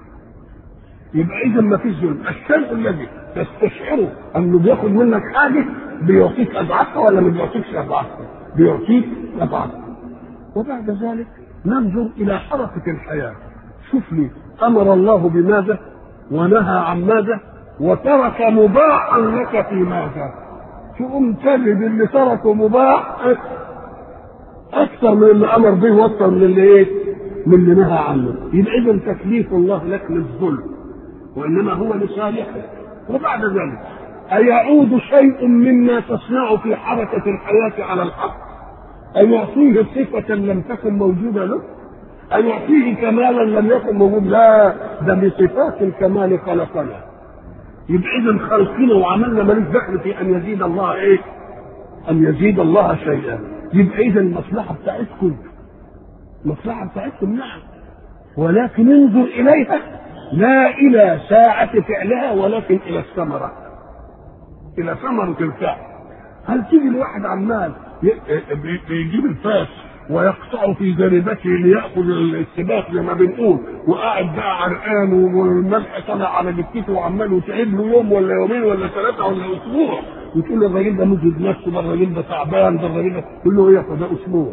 يبقى اذا ما فيش ظلم الشيء الذي تستشعره انه بياخد منك حاجه بيعطيك اضعافها ولا ما بيعطيكش اضعافها؟ بيعطيك اضعافها وبعد ذلك ننظر الى حركه الحياه شوف لي امر الله بماذا ونهى عن ماذا وترك مباحا لك في ماذا تقوم تجد اللي تركه مباح اكثر من اللي امر به واكثر من اللي ايه من اللي نهى عنه يبقى اذا تكليف الله لك للظلم وانما هو لصالحك وبعد ذلك أيعود شيء مما تصنع في حركة الحياة على الحق أن يعطيه صفة لم تكن موجودة له أن يعطيه كمالا لم يكن موجود لا ده بصفات الكمال خلقنا يبقى إذا خلقنا وعملنا ماليش دخل في أن يزيد الله إيه؟ أن يزيد الله شيئا يبقى إذا المصلحة بتاعتكم المصلحة بتاعتكم نعم ولكن انظر إليها لا إلى ساعة فعلها ولكن إلى الثمرة إلى ثمرة الفعل هل تيجي الواحد عمال بيجيب الفاس ويقطع في جريبته ليأخذ السباق زي ما بنقول وقاعد بقى عرقان والملح طالع على جبتته وعمال وتعب له يوم ولا يومين ولا ثلاثة ولا أسبوع وتقول له الراجل ده مجهد نفسه ده الراجل ده تعبان ده الراجل ده تقول له ايه ده أسبوع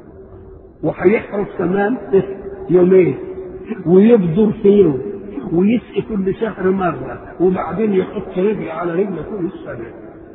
وهيحرس كمان يومين ويبذر في يوم ويسقي كل شهر مرة وبعدين يحط رجل على رجل كل السنة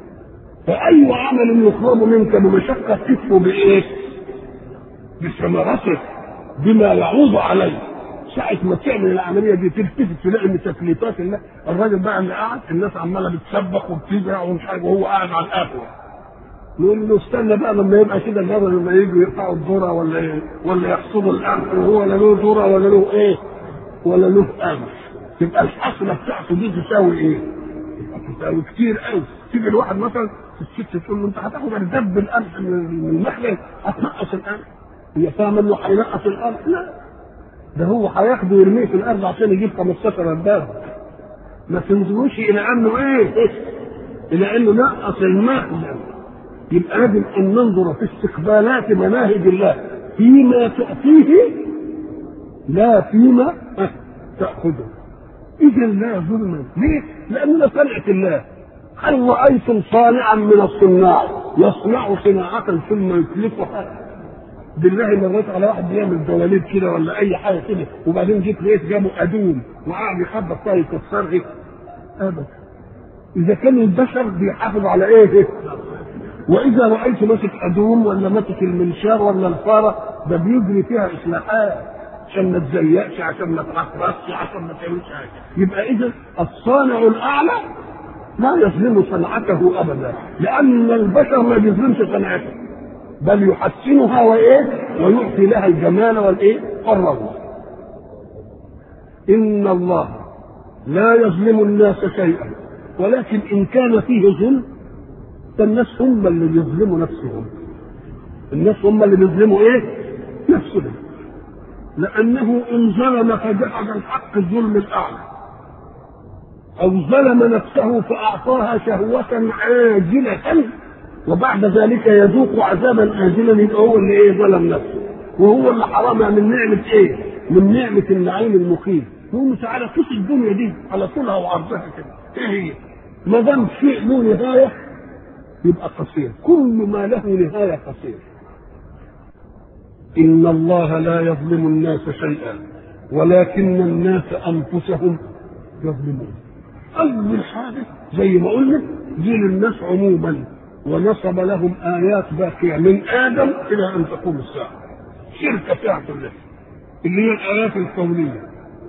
فأي عمل يطلب منك بمشقة تكفو بإيه؟ بثمرته بما يعود عليه ساعة ما تعمل العملية دي تلتفت تلاقي ان تكليفات الله الراجل بقى اللي قاعد الناس عمالة بتسبح وبتزرع ومش عارف وهو قاعد على القهوة نقول له استنى بقى لما يبقى كده الجبل لما يجوا يقطعوا الذرة ولا ولا يحصدوا القمح وهو لا له ذرة ولا له ايه ولا له قمح تبقى الحصلة بتاعته دي تساوي ايه؟ تساوي كتير قوي تيجي الواحد مثلا الست تقول له انت هتاخد الدب القمح من المخلل هتنقص القمح هي فاهمه انه هينقص القمح لا ده هو هياخده ويرميه في الارض عشان يجيب 15 دبابه ما تنظروش الى انه ايه؟ الى انه نقص المخلل يبقى لازم ان ننظر في استقبالات مناهج الله فيما تأتيه لا فيما تأخذه إذا لا ظلما ليه؟ لأننا صنعة الله هل رأيتم صانعا من الصناع يصنع صناعة ثم يتلفها بالله مريت على واحد بيعمل دواليب كده ولا أي حاجة كده وبعدين جيت لقيت جابه أدوم وقعد يخبط فيها يكسرها أبدا إذا كان البشر بيحافظ على إيه؟ واذا رايت ماسك ادوم ولا ماسك المنشار ولا الفاره ده بيجري فيها اصلاحات عشان ما تزيقش عشان ما ترخصش عشان ما تعملش حاجه يبقى اذا الصانع الاعلى لا يظلم صنعته ابدا لان البشر ما بيظلمش صنعته بل يحسنها وايه ويعطي لها الجمال والايه والروض ان الله لا يظلم الناس شيئا ولكن ان كان فيه ظلم فالناس هم اللي بيظلموا نفسهم الناس هم اللي بيظلموا ايه نفسهم لانه ان ظلم فجحد الحق الظلم الاعلى او ظلم نفسه فاعطاها شهوه عاجله وبعد ذلك يذوق عذابا آجلا يبقى هو اللي ايه ظلم نفسه وهو اللي حرمها من نعمة ايه؟ من نعمة النعيم المقيم هو مش على قيس الدنيا دي على طولها وعرضها كده ايه هي؟ ما دام شيء له نهاية يبقى قصير كل ما له نهاية قصير إن الله لا يظلم الناس شيئا ولكن الناس أنفسهم يظلمون أول حاجة زي ما قلنا دي للناس عموما ونصب لهم آيات باقية من آدم إلى أن تقوم الساعة شركة ساعة الله اللي هي الآيات الكونية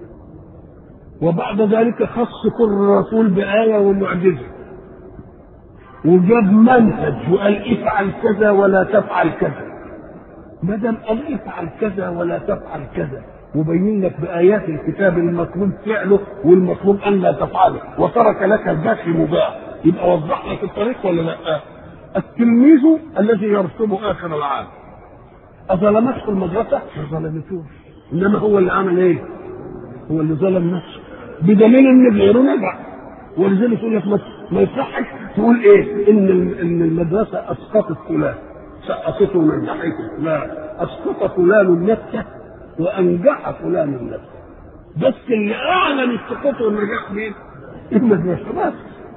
وبعد ذلك خص كل رسول بآية ومعجزة وجاب منهج وقال افعل كذا ولا تفعل كذا ما دام قال افعل كذا ولا تفعل كذا وبين لك بآيات الكتاب المطلوب فعله والمطلوب أن لا تفعله وترك لك الباقي مباح يبقى وضح لك الطريق ولا لا؟ التلميذ الذي يرسم آخر العام أظلمته المدرسة؟ ما ظلمتوش إنما هو اللي عمل إيه؟ هو اللي ظلم نفسه بدليل إن غيره نجح ولذلك يقول لك ما يصحش تقول ايه ان ان المدرسه اسقطت فلان سقطته ونجحته لا اسقط فلان النفس وانجح فلان النفس بس اللي اعلن السقوط والنجاح مين؟ المدرسه بس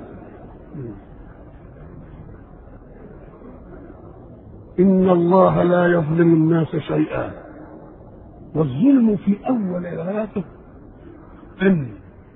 إن الله لا يظلم الناس شيئا والظلم في أول آياته أن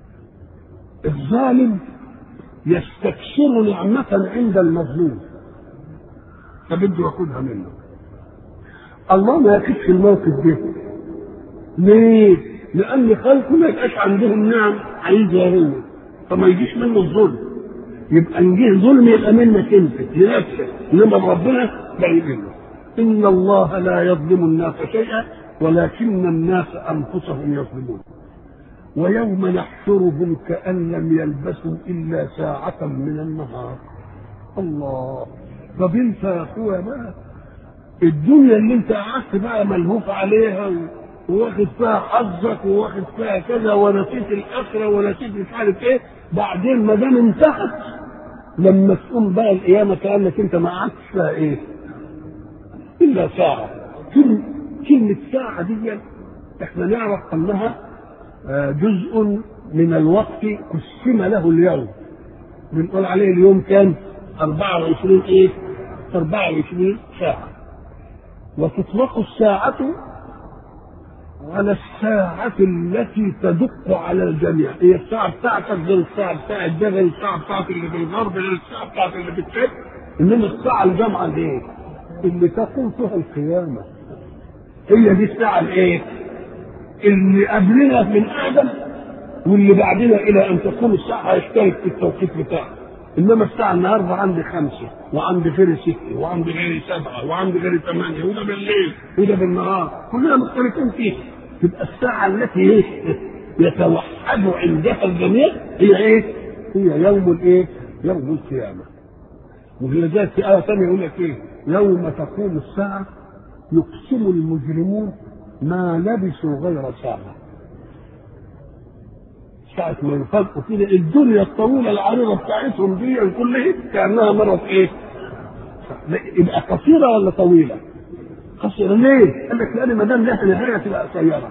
الظالم يستكثر نعمة عند المظلوم فبده ياخدها منه الله ما يكفي الموقف ده ليه؟ لأن خلقه ما يبقاش عندهم نعم عايزها هو فما يجيش منه الظلم يبقى ان جه ظلم يبقى منك انت لنفسك انما ربنا لا يظلمه ان الله لا يظلم الناس شيئا ولكن الناس انفسهم يظلمون ويوم نحشرهم كأن لم يلبسوا إلا ساعة من النهار الله طب انت يا اخويا بقى الدنيا اللي انت قعدت بقى ملهوف عليها وواخد فيها حظك وواخد فيها كذا ونسيت الاخره ونسيت مش عارف ايه بعدين ما دام انتهت لما تقوم بقى القيامه كانك انت ما قعدتش فيها ايه؟ الا ساعه كلمه كلمه ساعه دي احنا نعرف انها جزء من الوقت قسم له اليوم بنقول عليه اليوم كام 24 ايه 24 ساعة وتطلق الساعة على الساعة التي تدق على الجميع هي الساعة بتاعتك غير الساعة بتاعت ده غير الساعة بتاعت اللي في الغرب غير الساعة بتاعت اللي في الشرق انما الساعة الجامعة دي ايه؟ اللي تقوم فيها القيامة هي دي الساعة الايه؟ اللي قبلنا من ادم واللي بعدنا الى ان تقوم الساعه هيشترك في التوقيت بتاعه انما الساعه النهارده عندي خمسه وعندي غيري سته وعندي غيري سبعه وعندي غيري ثمانيه وده بالليل وده بالنهار كلنا مختلفين فيه تبقى الساعه التي ايه يتوحد عندها الجميع هي ايه؟ هي يوم الايه؟ يوم القيامه ولذلك في آية ثانية يقول لك إيه؟ يوم تقوم الساعة يقسم المجرمون ما لبثوا غير ساعة. ساعة ما يفرقوا كده الدنيا الطويلة العريضة بتاعتهم دي كلها كأنها مرت إيه؟ يبقى قصيرة ولا طويلة؟ قصيرة ليه؟ قال لك لأن ما دام لها نهاية تبقى قصيرة.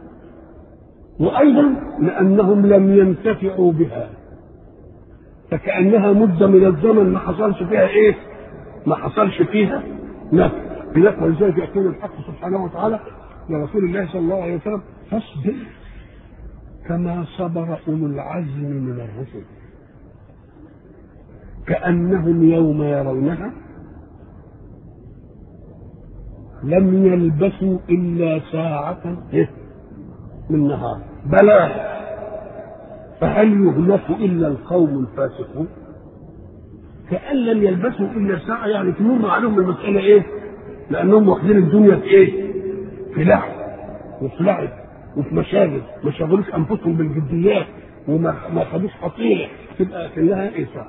وأيضا لأنهم لم ينتفعوا بها. فكأنها مدة من الزمن ما حصلش فيها إيه؟ ما حصلش فيها نفع. هناك ولذلك يقول الحق سبحانه وتعالى لرسول الله صلى الله عليه وسلم فاصبر كما صبر أولو العزم من الرسل كأنهم يوم يرونها لم يلبثوا إلا ساعة من نهار بلاغ فهل يهلك الا القوم الفاسقون؟ كأن لم يلبثوا الا ساعة يعني تمر عليهم المسألة ايه؟ لأنهم واخدين الدنيا في ايه؟ في لعب وفي لعب وفي مشاغل ما شغلوش أنفسهم بالجديات وما ما خدوش حصيلة تبقى كلها ايه ساعة؟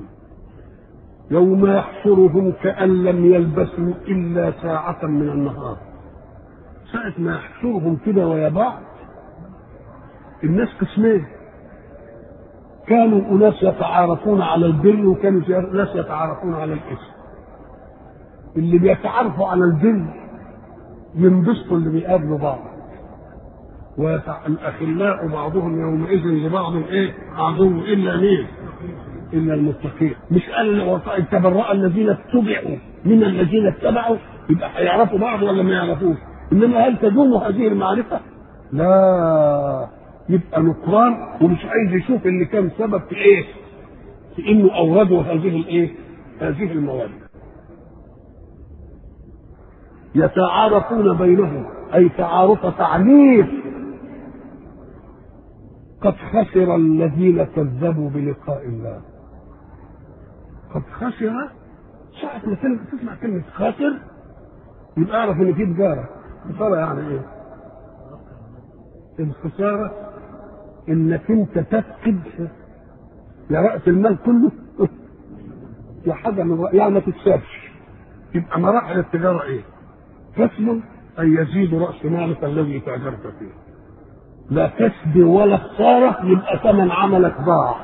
يوم يحشرهم كأن لم يلبثوا إلا ساعة من النهار ساعة ما يحشرهم كده ويا بعض الناس قسمين كانوا أناس يتعارفون على البر وكانوا ناس يتعارفون على الإثم اللي بيتعارفوا على البر ينبسطوا اللي بيقابلوا بعض والأخلاء بعضهم يومئذ لبعض إيه عدو إلا مين إلا المتقين مش قال تبرأ الذين اتبعوا من الذين اتبعوا يبقى هيعرفوا بعض ولا ما يعرفوش إنما هل تدوم هذه المعرفة؟ لا يبقى نكران ومش عايز يشوف اللي كان سبب في ايه؟ في انه اوردوا هذه الايه؟ هذه المواد. يتعارفون بينهم اي تعارف تعنيف قد خسر الذين كذبوا بلقاء الله. قد خسر ساعة ما تسمع كلمة خاسر يبقى اعرف ان في تجارة. خسارة يعني ايه؟ الخسارة انك انت تفقد يا رأس المال كله يا حاجة من رأ... يعني ما تكسبش يبقى مراحل التجارة ايه؟ كسب أن يزيد رأس مالك الذي تاجرت فيه لا كسب ولا خسارة يبقى ثمن عملك ضاع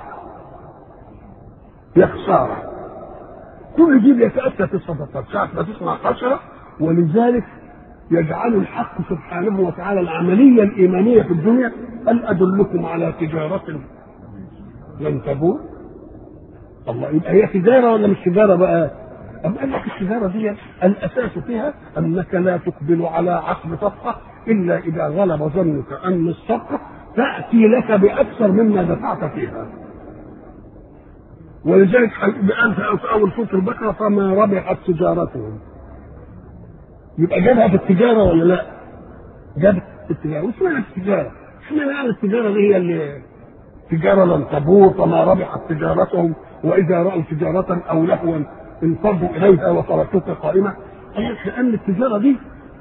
يا خسارة كل دي بيتأتى في الصدقات ساعة ما تسمع خسرة ولذلك يجعل الحق سبحانه وتعالى العملية الإيمانية في الدنيا هل أدلكم على تجارة لن تبور الله يبقى هي تجارة ولا مش تجارة بقى أم قال لك التجارة دي الأساس فيها أنك لا تقبل على عقد صفقة إلا إذا غلب ظنك أن الصفقة تأتي لك بأكثر مما دفعت فيها ولذلك قال في أول سورة البقرة فما ربحت تجارتهم يبقى جابها في التجارة ولا لا؟ جابها في التجارة، وش معنى التجارة؟ شو معنى التجارة دي هي اللي تجارة لن تبور وما ربحت تجارتهم وإذا رأوا تجارة أو لهوا انفضوا إليها وتركوك قائمة قال لك لأن التجارة دي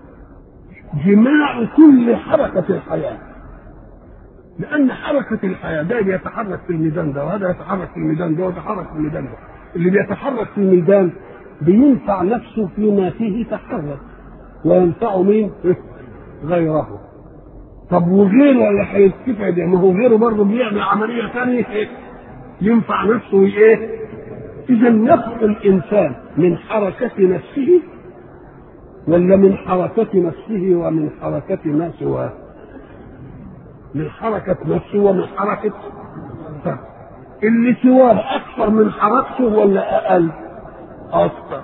جماع كل حركة الحياة لأن حركة الحياة ده بيتحرك في الميدان ده وهذا يتحرك في الميدان ده ويتحرك في الميدان ده اللي بيتحرك في الميدان بينفع نفسه فيما فيه تحرك وينفع مين؟ غيره طب وغيره اللي هيستفعد ما هو غيره برضه بيعمل عمليه ثانيه ينفع نفسه ايه؟ اذا نفع الانسان من حركه نفسه ولا من حركة نفسه ومن حركة ما سواه من حركة نفسه ومن حركة طب. اللي سواه أكثر من حركته ولا أقل؟ أكثر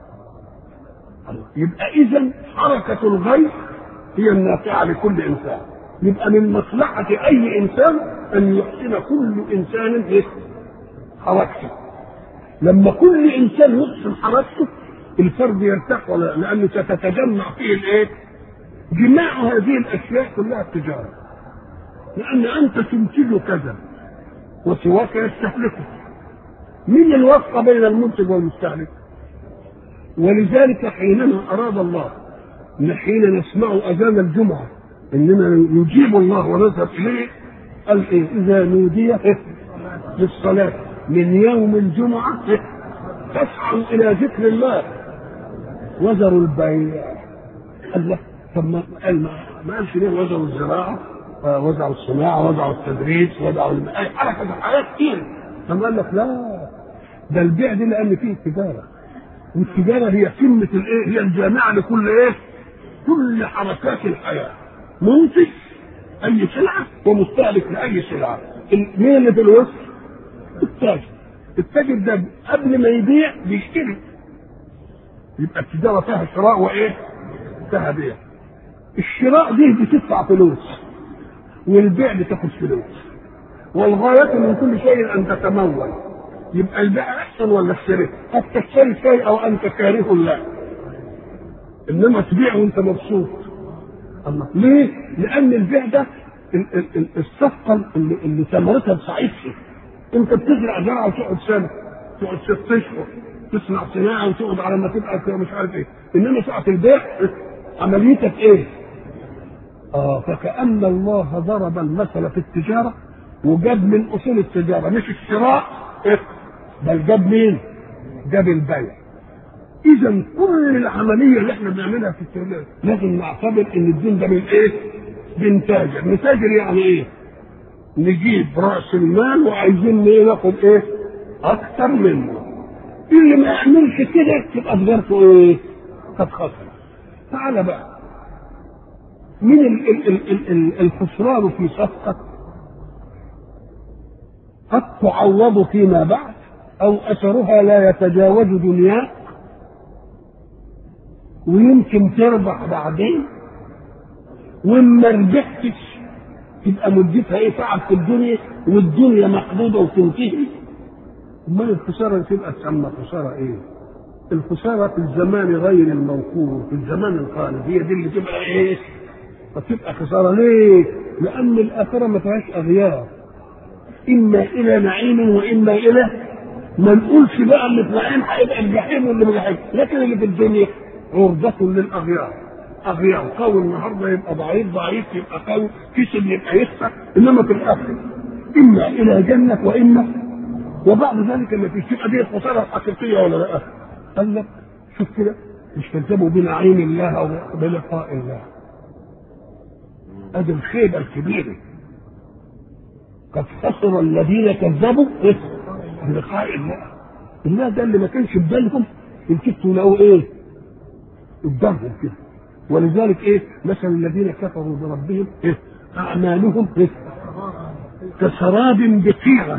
يبقى إذا حركة الغير هي النافعة لكل إنسان يبقى من مصلحة أي إنسان أن يحسن كل إنسان حركته لما كل إنسان يحسن حركته الفرد يرتاح ولا لأنه ستتجمع فيه الإيه؟ جماع هذه الاشياء كلها التجاره لان انت تنتج كذا وسواك يستهلكه من الوفق بين المنتج والمستهلك ولذلك حينما اراد الله ان حين نسمع اذان الجمعه اننا نجيب الله ونذهب اليه قال ايه اذا نودي للصلاه من يوم الجمعه فاسعوا الى ذكر الله وذروا البيع قال لا طب ما قال ما ما قالش ليه وزعوا الزراعه وزعوا الصناعه وزعوا التدريس وزعوا الم... حركه حاجات كتير طب قال لك لا ده البيع دي لان فيه تجاره والتجاره هي قمه الايه؟ هي الجامعه لكل ايه؟ كل حركات الحياه منتج اي سلعه ومستهلك لاي سلعه مين اللي في الوسط؟ التاجر التاجر ده قبل ما يبيع بيشتري يبقى التجاره فيها شراء وايه؟ فيها بيع الشراء دي بتدفع فلوس والبيع بتاخد فلوس والغاية من كل شيء أن تتمول يبقى البيع أحسن ولا الشراء؟ قد تشتري شيء أو أنت كاره له إنما تبيع وأنت مبسوط الله ليه؟ لأن البيع ده الصفقة اللي, اللي ثمرتها بصعيدها أنت بتزرع زرعة وتقعد سنة تقعد ست أشهر تصنع صناعة وتقعد على ما تبقى مش عارف إيه إنما ساعة البيع عمليتك إيه؟ آه فكأن الله ضرب المثل في التجارة وجاب من أصول التجارة مش الشراء إيه؟ بل جاب مين؟ جاب البيع. إذا كل العملية اللي احنا بنعملها في التجارة لازم نعتبر إن الدين ده من إيه؟ من تاجر، نتاجر يعني إيه؟ نجيب رأس المال وعايزين إيه ناخد إيه؟ أكثر منه. اللي ما يعملش كده تبقى تجارته إيه؟ قد خسر. تعالى بقى من الخسران في صفقة قد تعوض فيما بعد أو أثرها لا يتجاوز دنياك ويمكن تربح بعدين وما ربحتش تبقى مدتها ايه تعب في الدنيا والدنيا مقبوضه وتنتهي امال الخساره تبقى تسمى خساره ايه؟ الخساره في الزمان غير الموقوف في الزمان الخالد هي دي اللي تبقى ايه؟ فتبقى خساره ليه؟ لان الاخره ما فيهاش اغيار اما الى نعيم واما الى ما نقولش بقى اللي في نعيم هيبقى الجحيم واللي الجحيم لكن اللي في الدنيا عرضة للاغيار اغيار قوي النهارده يبقى ضعيف ضعيف يبقى قوي كسب يبقى يخسر انما في الاخره اما الى جنه واما وبعد ذلك ما فيش تبقى دي الخساره الحقيقيه ولا لا؟ قال لك شوف كده مش كذبوا بنعيم الله او بلقاء الله ادي الخيبه الكبيره قد خسر الذين كذبوا بلقاء الله الله ده اللي ما كانش في بالهم يمكن لقوا ايه قدامهم كده ولذلك ايه مثل الذين كفروا بربهم إيه؟ اعمالهم إيه؟ كسراب بقيعه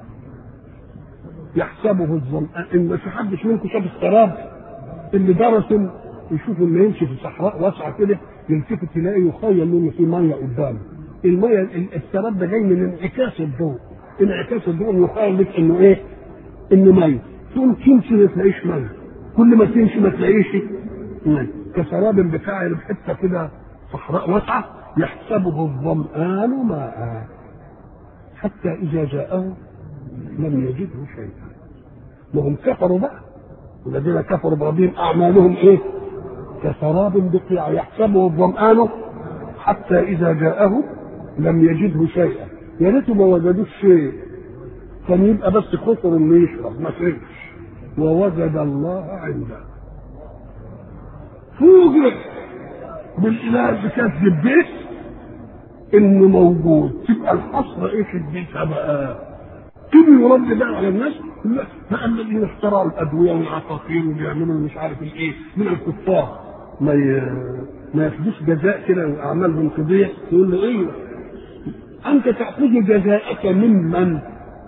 يحسبه الظمآن ان ما في حدش منكم شاف السراب اللي درسوا يشوفوا اللي يمشي في صحراء واسعه كده يلتفت يلاقي يخيل منه في ميه قدامه الميه السراب ده جاي من انعكاس الضوء انعكاس الضوء يخيل لك انه ايه؟ انه ميه تقوم تمشي ما تلاقيش ميه كل ما تمشي ما تلاقيش ميه كسراب بتاع بحته كده صحراء واسعه يحسبه الظمآن ماء حتى اذا جاءه لم يجده شيئا وهم كفروا بقى الذين كفروا بربهم اعمالهم ايه؟ كسراب بقيع يحسبه الظمآن حتى اذا جاءه لم يجده شيئا يا ريته ما وجدوش شيء كان يبقى بس خسر انه يشرب ما شربش ووجد الله عنده فوجئ بالاله اللي كذب به انه موجود تبقى الحصر ايه في البيت بقى تيجي يرد بقى على الناس لا ده الذين اخترعوا الادويه والعقاقير وبيعملوا مش عارف الايه من الكفار ما ي... ما ياخدوش جزاء كده واعمالهم قضيه يقول له ايوه انت تاخذ جزاءك ممن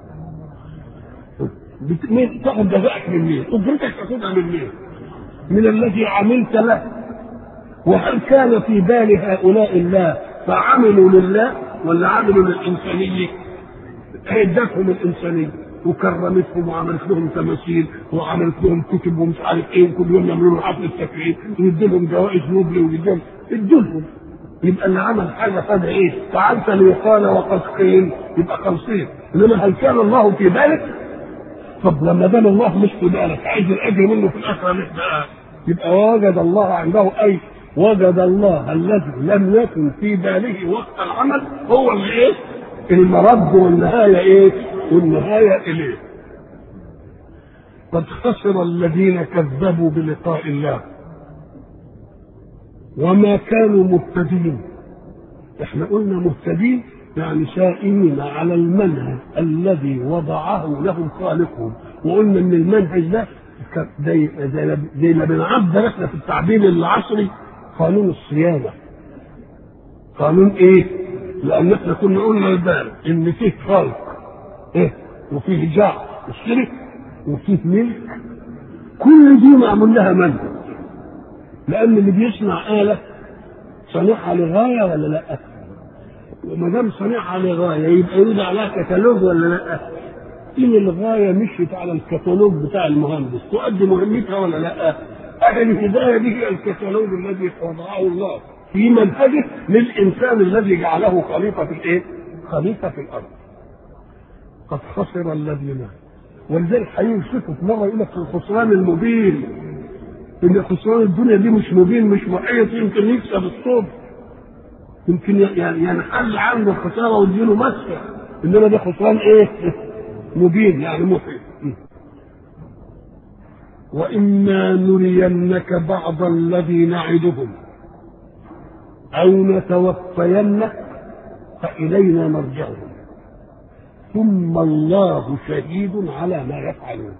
بت... مين تاخذ جزاءك من مين؟ اجرتك تاخذها من مين؟ من الذي عملت له وهل كان في بال هؤلاء الله فعملوا لله ولا عملوا للإنسانية؟ ادتهم الإنسانية وكرمتهم وعملت لهم تماثيل وعملت لهم كتب ومش عارف ايه وكل يوم يعملوا لهم حفله تكريم ويدي لهم جوائز نوبل ويدي لهم ادوا لهم يبقى اللي عمل حاجه خد ايه؟ فعلت ليقال وقد قيل يبقى خمسين انما هل كان الله في بالك؟ طب لما دام الله مش في بالك عايز الاجر منه في الاخره مش بقى يبقى وجد الله عنده اي وجد الله الذي لم يكن في باله وقت العمل هو اللي ايه؟ المرد والنهايه ايه؟ والنهايه اليه. قد خسر الذين كذبوا بلقاء الله وما كانوا مهتدين احنا قلنا مهتدين يعني سائرين على المنهج الذي وضعه لهم خالقهم وقلنا ان المنهج ده زي زي زي ما بنعبر احنا في التعبير العصري قانون الصيانه قانون ايه؟ لان احنا كنا قلنا البال ان فيه خلق ايه؟ وفيه جعل الشرك وفيه ملك كل دي معمول لها منهج لان اللي بيصنع اله صنيعها لغايه ولا لا؟ وما دام صنيعها لغايه يبقى يوضع عليها كتالوج ولا لا؟ ان الغايه مشيت على الكتالوج بتاع المهندس تؤدي مهمتها ولا لا؟ اهل الهدايه دي هي الكتالوج الذي وضعه الله في منهجه للانسان الذي جعله خليفه في الايه؟ خليفه في الارض. قد خسر الذين ولذلك هيوصفه في مره يقول لك الخسران المبين ان خسران الدنيا دي مش مبين مش محيط يمكن يكسب الصبح يمكن يعني ينحل عنه الخساره ويديله مسكه انما ده خسران ايه؟ مبين يعني محيط وإما نرينك بعض الذي نعدهم أو نتوفينك فإلينا مرجعهم ثم الله شهيد على ما يفعلون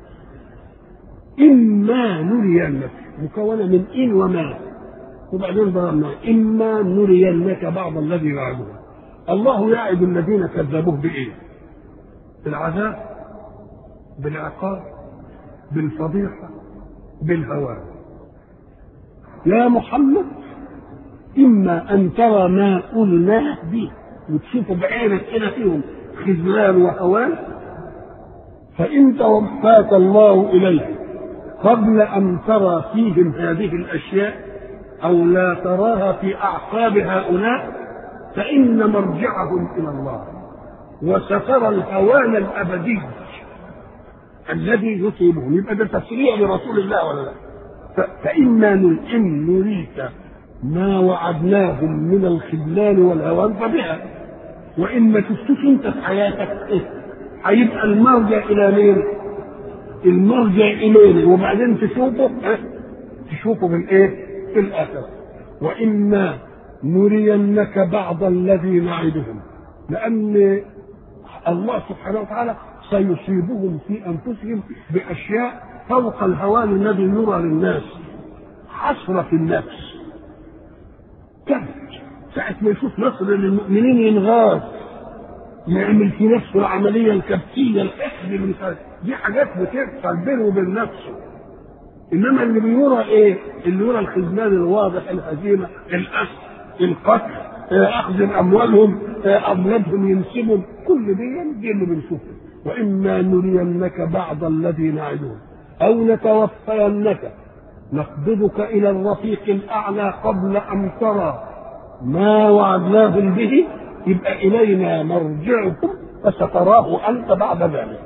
إما نرينك مكونة من إن وما وبعدين ضربنا إما نرينك بعض الذي نعدهم الله يعد الذين كذبوه بإيه؟ بالعذاب بالعقاب بالفضيحة بالهوان يا محمد إما أن ترى ما قلناه به وتشوفوا بعينك كده فيهم خذلان وهوان فإن توفاك الله إليه قبل أن ترى فيهم هذه الأشياء أو لا تراها في أعقاب هؤلاء فإن مرجعهم إلى الله وسترى الهوان الأبدي الذي يصيبهم يبقى ده تشريع لرسول الله ولا لا فإما إن نريك ما وعدناهم من الخذلان والهوان فبها وإن ما شفتوش أنت في حياتك إيه؟ هيبقى المرجع إلى مين؟ المرجع إلينا وبعدين تشوفه إيه؟ تشوفه من إيه؟ في الآخرة وإما نرينك بعض الذي نعدهم لأن الله سبحانه وتعالى سيصيبهم في انفسهم باشياء فوق الهوان الذي يرى للناس حسره في النفس كبت ساعة ما يشوف نصر للمؤمنين ينغاز يعمل في نفسه العملية الكبتية الحقد من دي حاجات بتحصل بينه وبين نفسه انما اللي بيرى ايه؟ اللي يرى الخذلان الواضح الهزيمة الأسر القتل اخذ اموالهم اولادهم ينسبهم كل دي دي اللي بنشوفه واما نرينك بعض الذي نعدهم او نتوفينك نقبضك الى الرفيق الاعلى قبل ان ترى ما وعدناهم به يبقى الينا مرجعكم فستراه انت بعد ذلك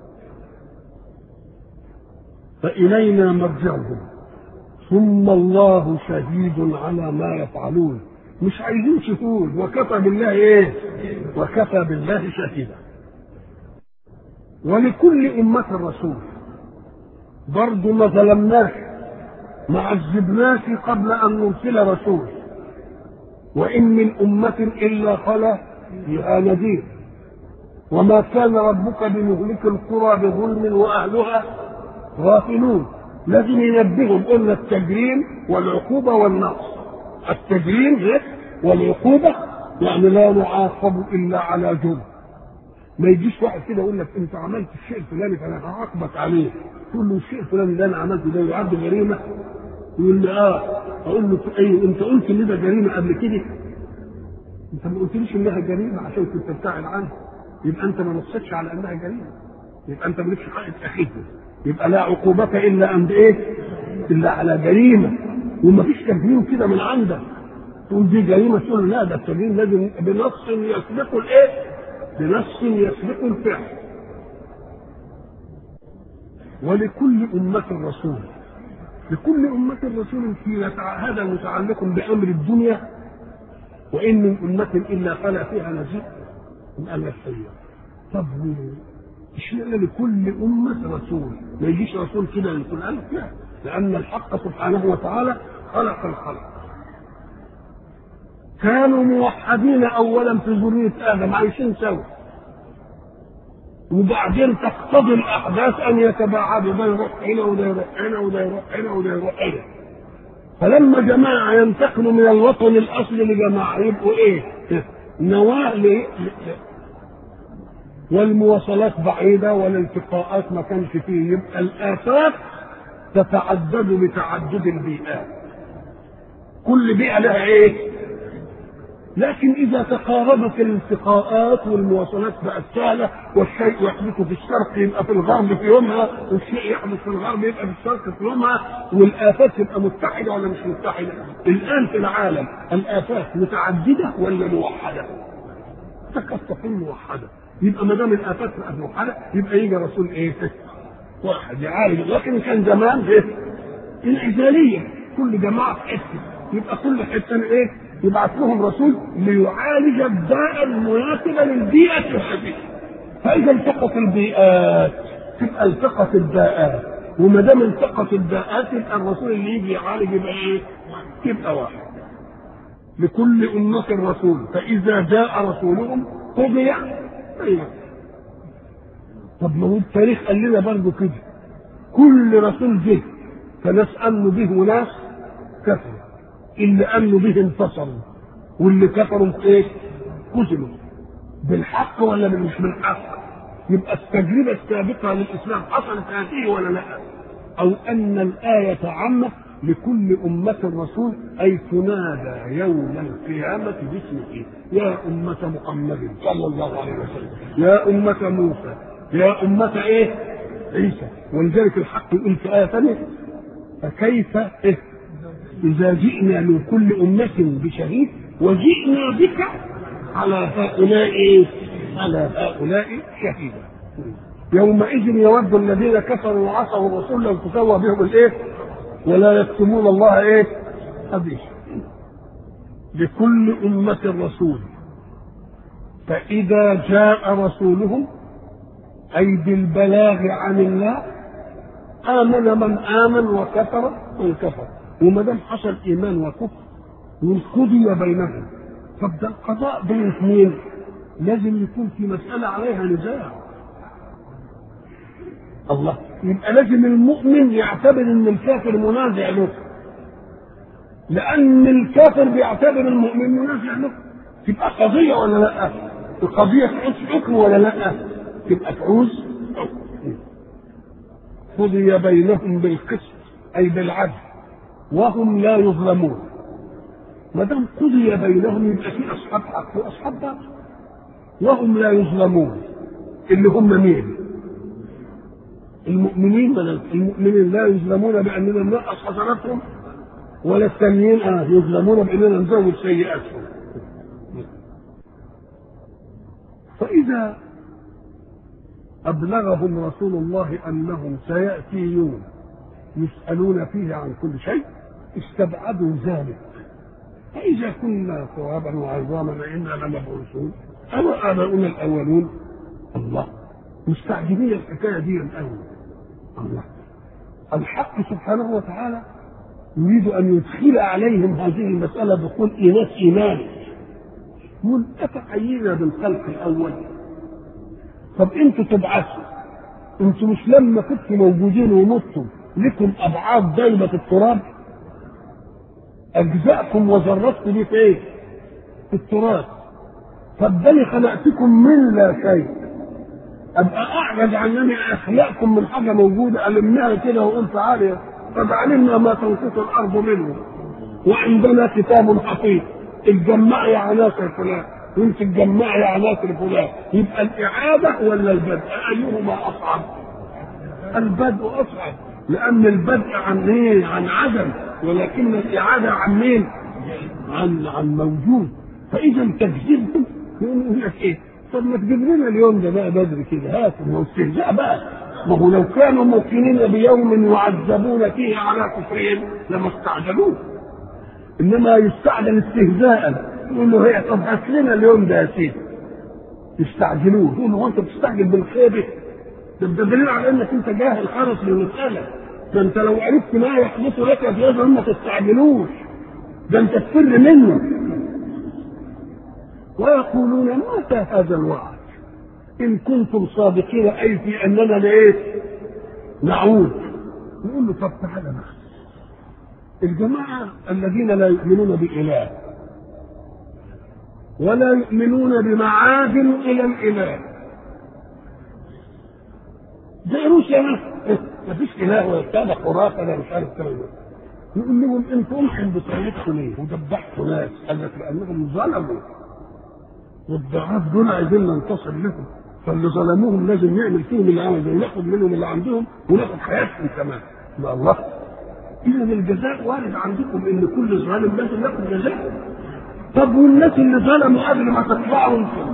فالينا مرجعهم ثم الله شهيد على ما يفعلون مش عايزين شهود وكفى بالله ايه وكفى بالله شهيدا ولكل أمة رسول برضه ما ظلمناش ما عذبناش قبل أن نرسل رسول وإن من أمة إلا خلا فيها نذير وما كان ربك بمهلك القرى بظلم وأهلها غافلون لازم ينبههم قلنا التجريم والعقوبة والنقص التجريم والعقوبة يعني لا نعاقب إلا على جرم ما يجيش واحد كده يقول لك انت عملت الشيء الفلاني فانا هعاقبك عليه تقول له الشيء الفلاني اللي انا عملته ده يعد جريمه يقول لي اه اقول له ايوه انت قلت ان ده جريمه قبل كده انت ما قلتليش انها جريمه عشان كنت تبتعد عنها يبقى انت ما نصتش على انها جريمه يبقى انت مالكش حق تاخذه يبقى لا عقوبة إلا عند إيه؟ إلا على جريمة ومفيش تجريم كده من عندك تقول دي جريمة تقول لا ده التجريم لازم بنص يسبق الإيه؟ بنص يسبق الفعل ولكل أمة رسول لكل أمة رسول في هذا متعلق بأمر الدنيا وإن من أمة إلا خلا فيها نذير قال لك طب اشمعنى لكل أمة رسول ما يجيش رسول كده يكون ألف لا لأن الحق سبحانه وتعالى خلق الخلق كانوا موحدين أولا في ذرية آدم عايشين سوا وبعدين تقتضي الأحداث أن يتباعدوا ده يروح هنا وده يروح هنا وده يروح هنا وده يروح هنا فلما جماعة ينتقلوا من الوطن الأصلي لجماعة يبقوا إيه؟ نواة والمواصلات بعيدة والالتقاءات ما كانش فيه يبقى الآفات تتعدد بتعدد البيئات كل بيئة لها ايه لكن إذا تقاربت الالتقاءات والمواصلات بقت سهلة والشيء يحدث في الشرق يبقى في الغرب في يومها والشيء يحدث في الغرب يبقى في الشرق في يومها والآفات تبقى متحدة ولا مش متحدة الآن في العالم الآفات متعددة ولا موحدة تكاد تكون موحدة يبقى ما دام الافات بقت موحده يبقى يجي رسول ايه؟ واحد يعالج لكن كان زمان ايه؟ العزاليه كل جماعه في حته يبقى كل حته ايه؟ يبعث لهم رسول ليعالج الداء المناسبه للبيئه الحديثه فاذا التقت البيئات تبقى التقت الداءات وما دام التقت الداءات يبقى الرسول اللي يجي يعالج يبقى ايه؟ يبقى واحد لكل أمة رسول فإذا جاء رسولهم قضي ايوه طب ما هو التاريخ قال لنا برضه كده كل رسول جه فناس امنوا به وناس كفروا اللي امنوا به انتصروا واللي كفروا ايه؟ قتلوا بالحق ولا مش بالحق؟ يبقى التجربه السابقه للاسلام حصلت هذه ولا لا؟ او ان الايه عامه لكل أمة رسول أي تنادى يوم القيامة باسمه يا أمة محمد صلى الله عليه وسلم يا أمة موسى يا أمة إيه؟ عيسى ولذلك الحق يقول في آية ثانية فكيف إيه؟ إذا جئنا من كل أمة بشهيد وجئنا بك على هؤلاء إيه؟ على هؤلاء شهيدا يومئذ يود الذين كفروا وعصوا الرسول لو تسوى بهم الايه؟ ولا يكتمون الله ايه حديث لكل أمة رسول فإذا جاء رسولهم أي بالبلاغ عن الله آمن من آمن وكفر من كفر وما دام حصل إيمان وكفر قضي بينهم طب ده القضاء بين اثنين لازم يكون في مسألة عليها نزاع الله يبقى لازم المؤمن يعتبر ان الكافر منازع له لان الكافر بيعتبر المؤمن منازع له تبقى قضيه ولا لا القضيه تعوز حكم ولا لا تبقى تعوز قضي بينهم بالقسط اي بالعدل وهم لا يظلمون ما دام قضي بينهم يبقى في اصحاب حق واصحاب باطل وهم لا يظلمون اللي هم مين؟ المؤمنين ولا المؤمنين لا يظلمون باننا ننقص حسناتهم ولا الثانيين آه يظلمون باننا نزود سيئاتهم فاذا ابلغهم رسول الله انهم سياتي يوم يسالون فيه عن كل شيء استبعدوا ذلك فاذا كنا ترابا وعظاما انا لمبعوثون او اباؤنا الاولون الله مستعجبين الحكايه دي الاول الله الحق سبحانه وتعالى يريد ان يدخل عليهم هذه المساله دخول ايناس ايمان يقول اتحيينا بالخلق الاول طب انتوا تبعثوا انتوا مش لما كنتوا موجودين ومتوا لكم ابعاد دايمه التراب اجزاءكم وذرتكم دي في ايه؟ في التراب طب ده خلقتكم من لا شيء ابقى اعجز عن انني اخلقكم من حاجه موجوده المناها كده وقلت عاليه قد علمنا ما تنقص الارض منه وعندنا كتاب حفيظ اتجمعي عناصر فلان وانت تجمعي عناصر فلان يبقى الاعاده ولا البدء ايهما اصعب؟ البدء اصعب لان البدء عن ايه؟ عن عدم ولكن الاعاده عن مين؟ عن عن موجود فاذا تكذيبهم يقول لك ايه؟ طب ما تجيب لنا اليوم ده بقى بدري كده هات ما هو استهزاء بقى ما هو لو كانوا موقنين بيوم يعذبون فيه على كفرهم لما استعجلوه انما يستعجل استهزاء يقول له هي طب هات لنا اليوم ده يا سيدي يستعجلوه يقول له انت بتستعجل بالخيبه ده ده دليل على انك انت جاهل خالص للمساله ده انت لو عرفت ما يحدث لك في هذا ما تستعجلوش ده انت تفر منه ويقولون متى هذا الوعد ان كنتم صادقين اي في اننا لايه نعود نقول له طب تعالى بس الجماعه الذين لا يؤمنون باله ولا يؤمنون بمعاد الى الاله زي روسيا مثلا ما فيش اله ولا بتاع خرافه انا مش عارف كلام يقول لهم انتم امحن بطريقتكم ليه وذبحتوا ناس قال لك لانهم ظلموا والضعاف دول عايزين ننتصر لهم فاللي ظلموهم لازم نعمل فيهم اللي عملوا وناخد منهم اللي عندهم وناخد حياتهم كمان ما الله اذا الجزاء وارد عندكم ان كل ظالم لازم ياخد جزاء طب والناس اللي ظلموا قبل ما تطلعوا انتم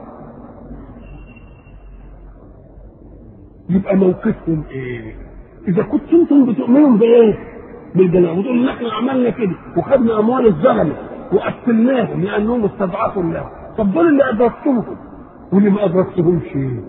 يبقى موقفهم ايه؟ اذا كنتم انتم بتؤمنوا بايه؟ بالجناح وتقول احنا عملنا كده وخدنا اموال الظلمه وقتلناهم لانهم استضعفوا الله طب دول اللي ادركتهم واللي ما ادركتهمش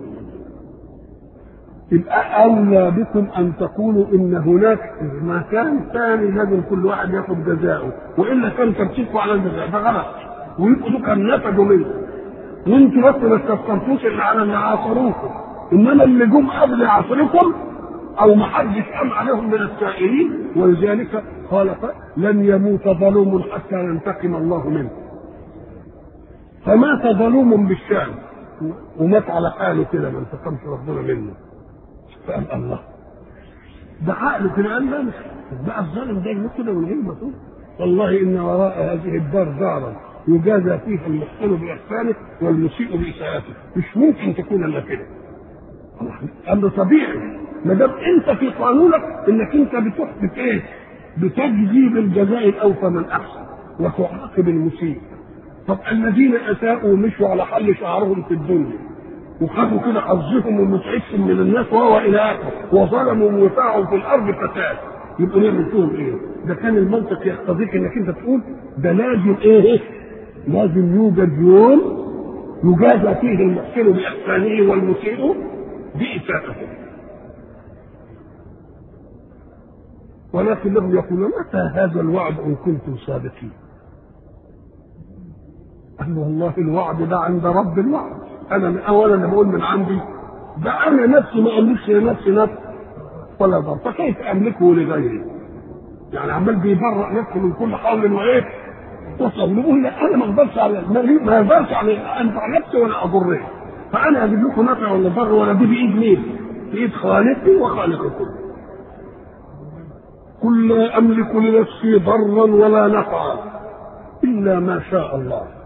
يبقى اولى بكم ان تقولوا ان هناك مكان ثاني لازم كل واحد ياخد جزاؤه والا كان ترتيبكم على الجزاء ده غلط ويبقوا دول كان نفذوا منه وانتوا بس ما استفسرتوش اللي على اللي عاصروكم انما اللي جم قبل عصركم او ما حدش قام عليهم من السائلين ولذلك قال لن يموت ظلوم حتى ينتقم الله منه فمات ظلوم بالشام ومات على حاله كده ما انتقمش ربنا منه فقال الله ده عقل كده قال لا مش بقى الظالم ده يموت كده والعلم مطلوب والله ان وراء هذه الدار دارا يجازى فيها المحسن باحسانه والمسيء باساءته مش ممكن تكون الا كده امر طبيعي ما دام انت في قانونك انك انت بتحدث ايه؟ بتجزي بالجزاء الاوفى من احسن وتعاقب المسيء طب الذين اساءوا مشوا على حل شعرهم في الدنيا وخدوا كده حظهم ومتعسهم من الناس وهو الى اخره وظلموا وسعوا في الارض فساد يبقوا نعمل فيهم ايه؟ ده كان المنطق يقتضيك انك انت تقول ده لازم ايه؟ لازم يوجد يوم يجازى فيه المحسن باحسانه والمسيء باساءته ولكنهم يقولون متى هذا الوعد ان كنتم صادقين قال والله الوعد ده عند رب الوعد انا من اولا انا بقول من عندي ده انا نفسي ما املكش لنفسي نفس ولا ضر فكيف املكه لغيري يعني عمال بيبرأ نفسه من كل حول وايه وصل نقول لا انا ما اقدرش على ما اقدرش على انفع نفسي ولا اضره فانا اجيب لكم نفع ولا ضر ولا دي بايد مين؟ بايد خالقي وخالقكم قل لا املك لنفسي ضرا ولا نفعا الا ما شاء الله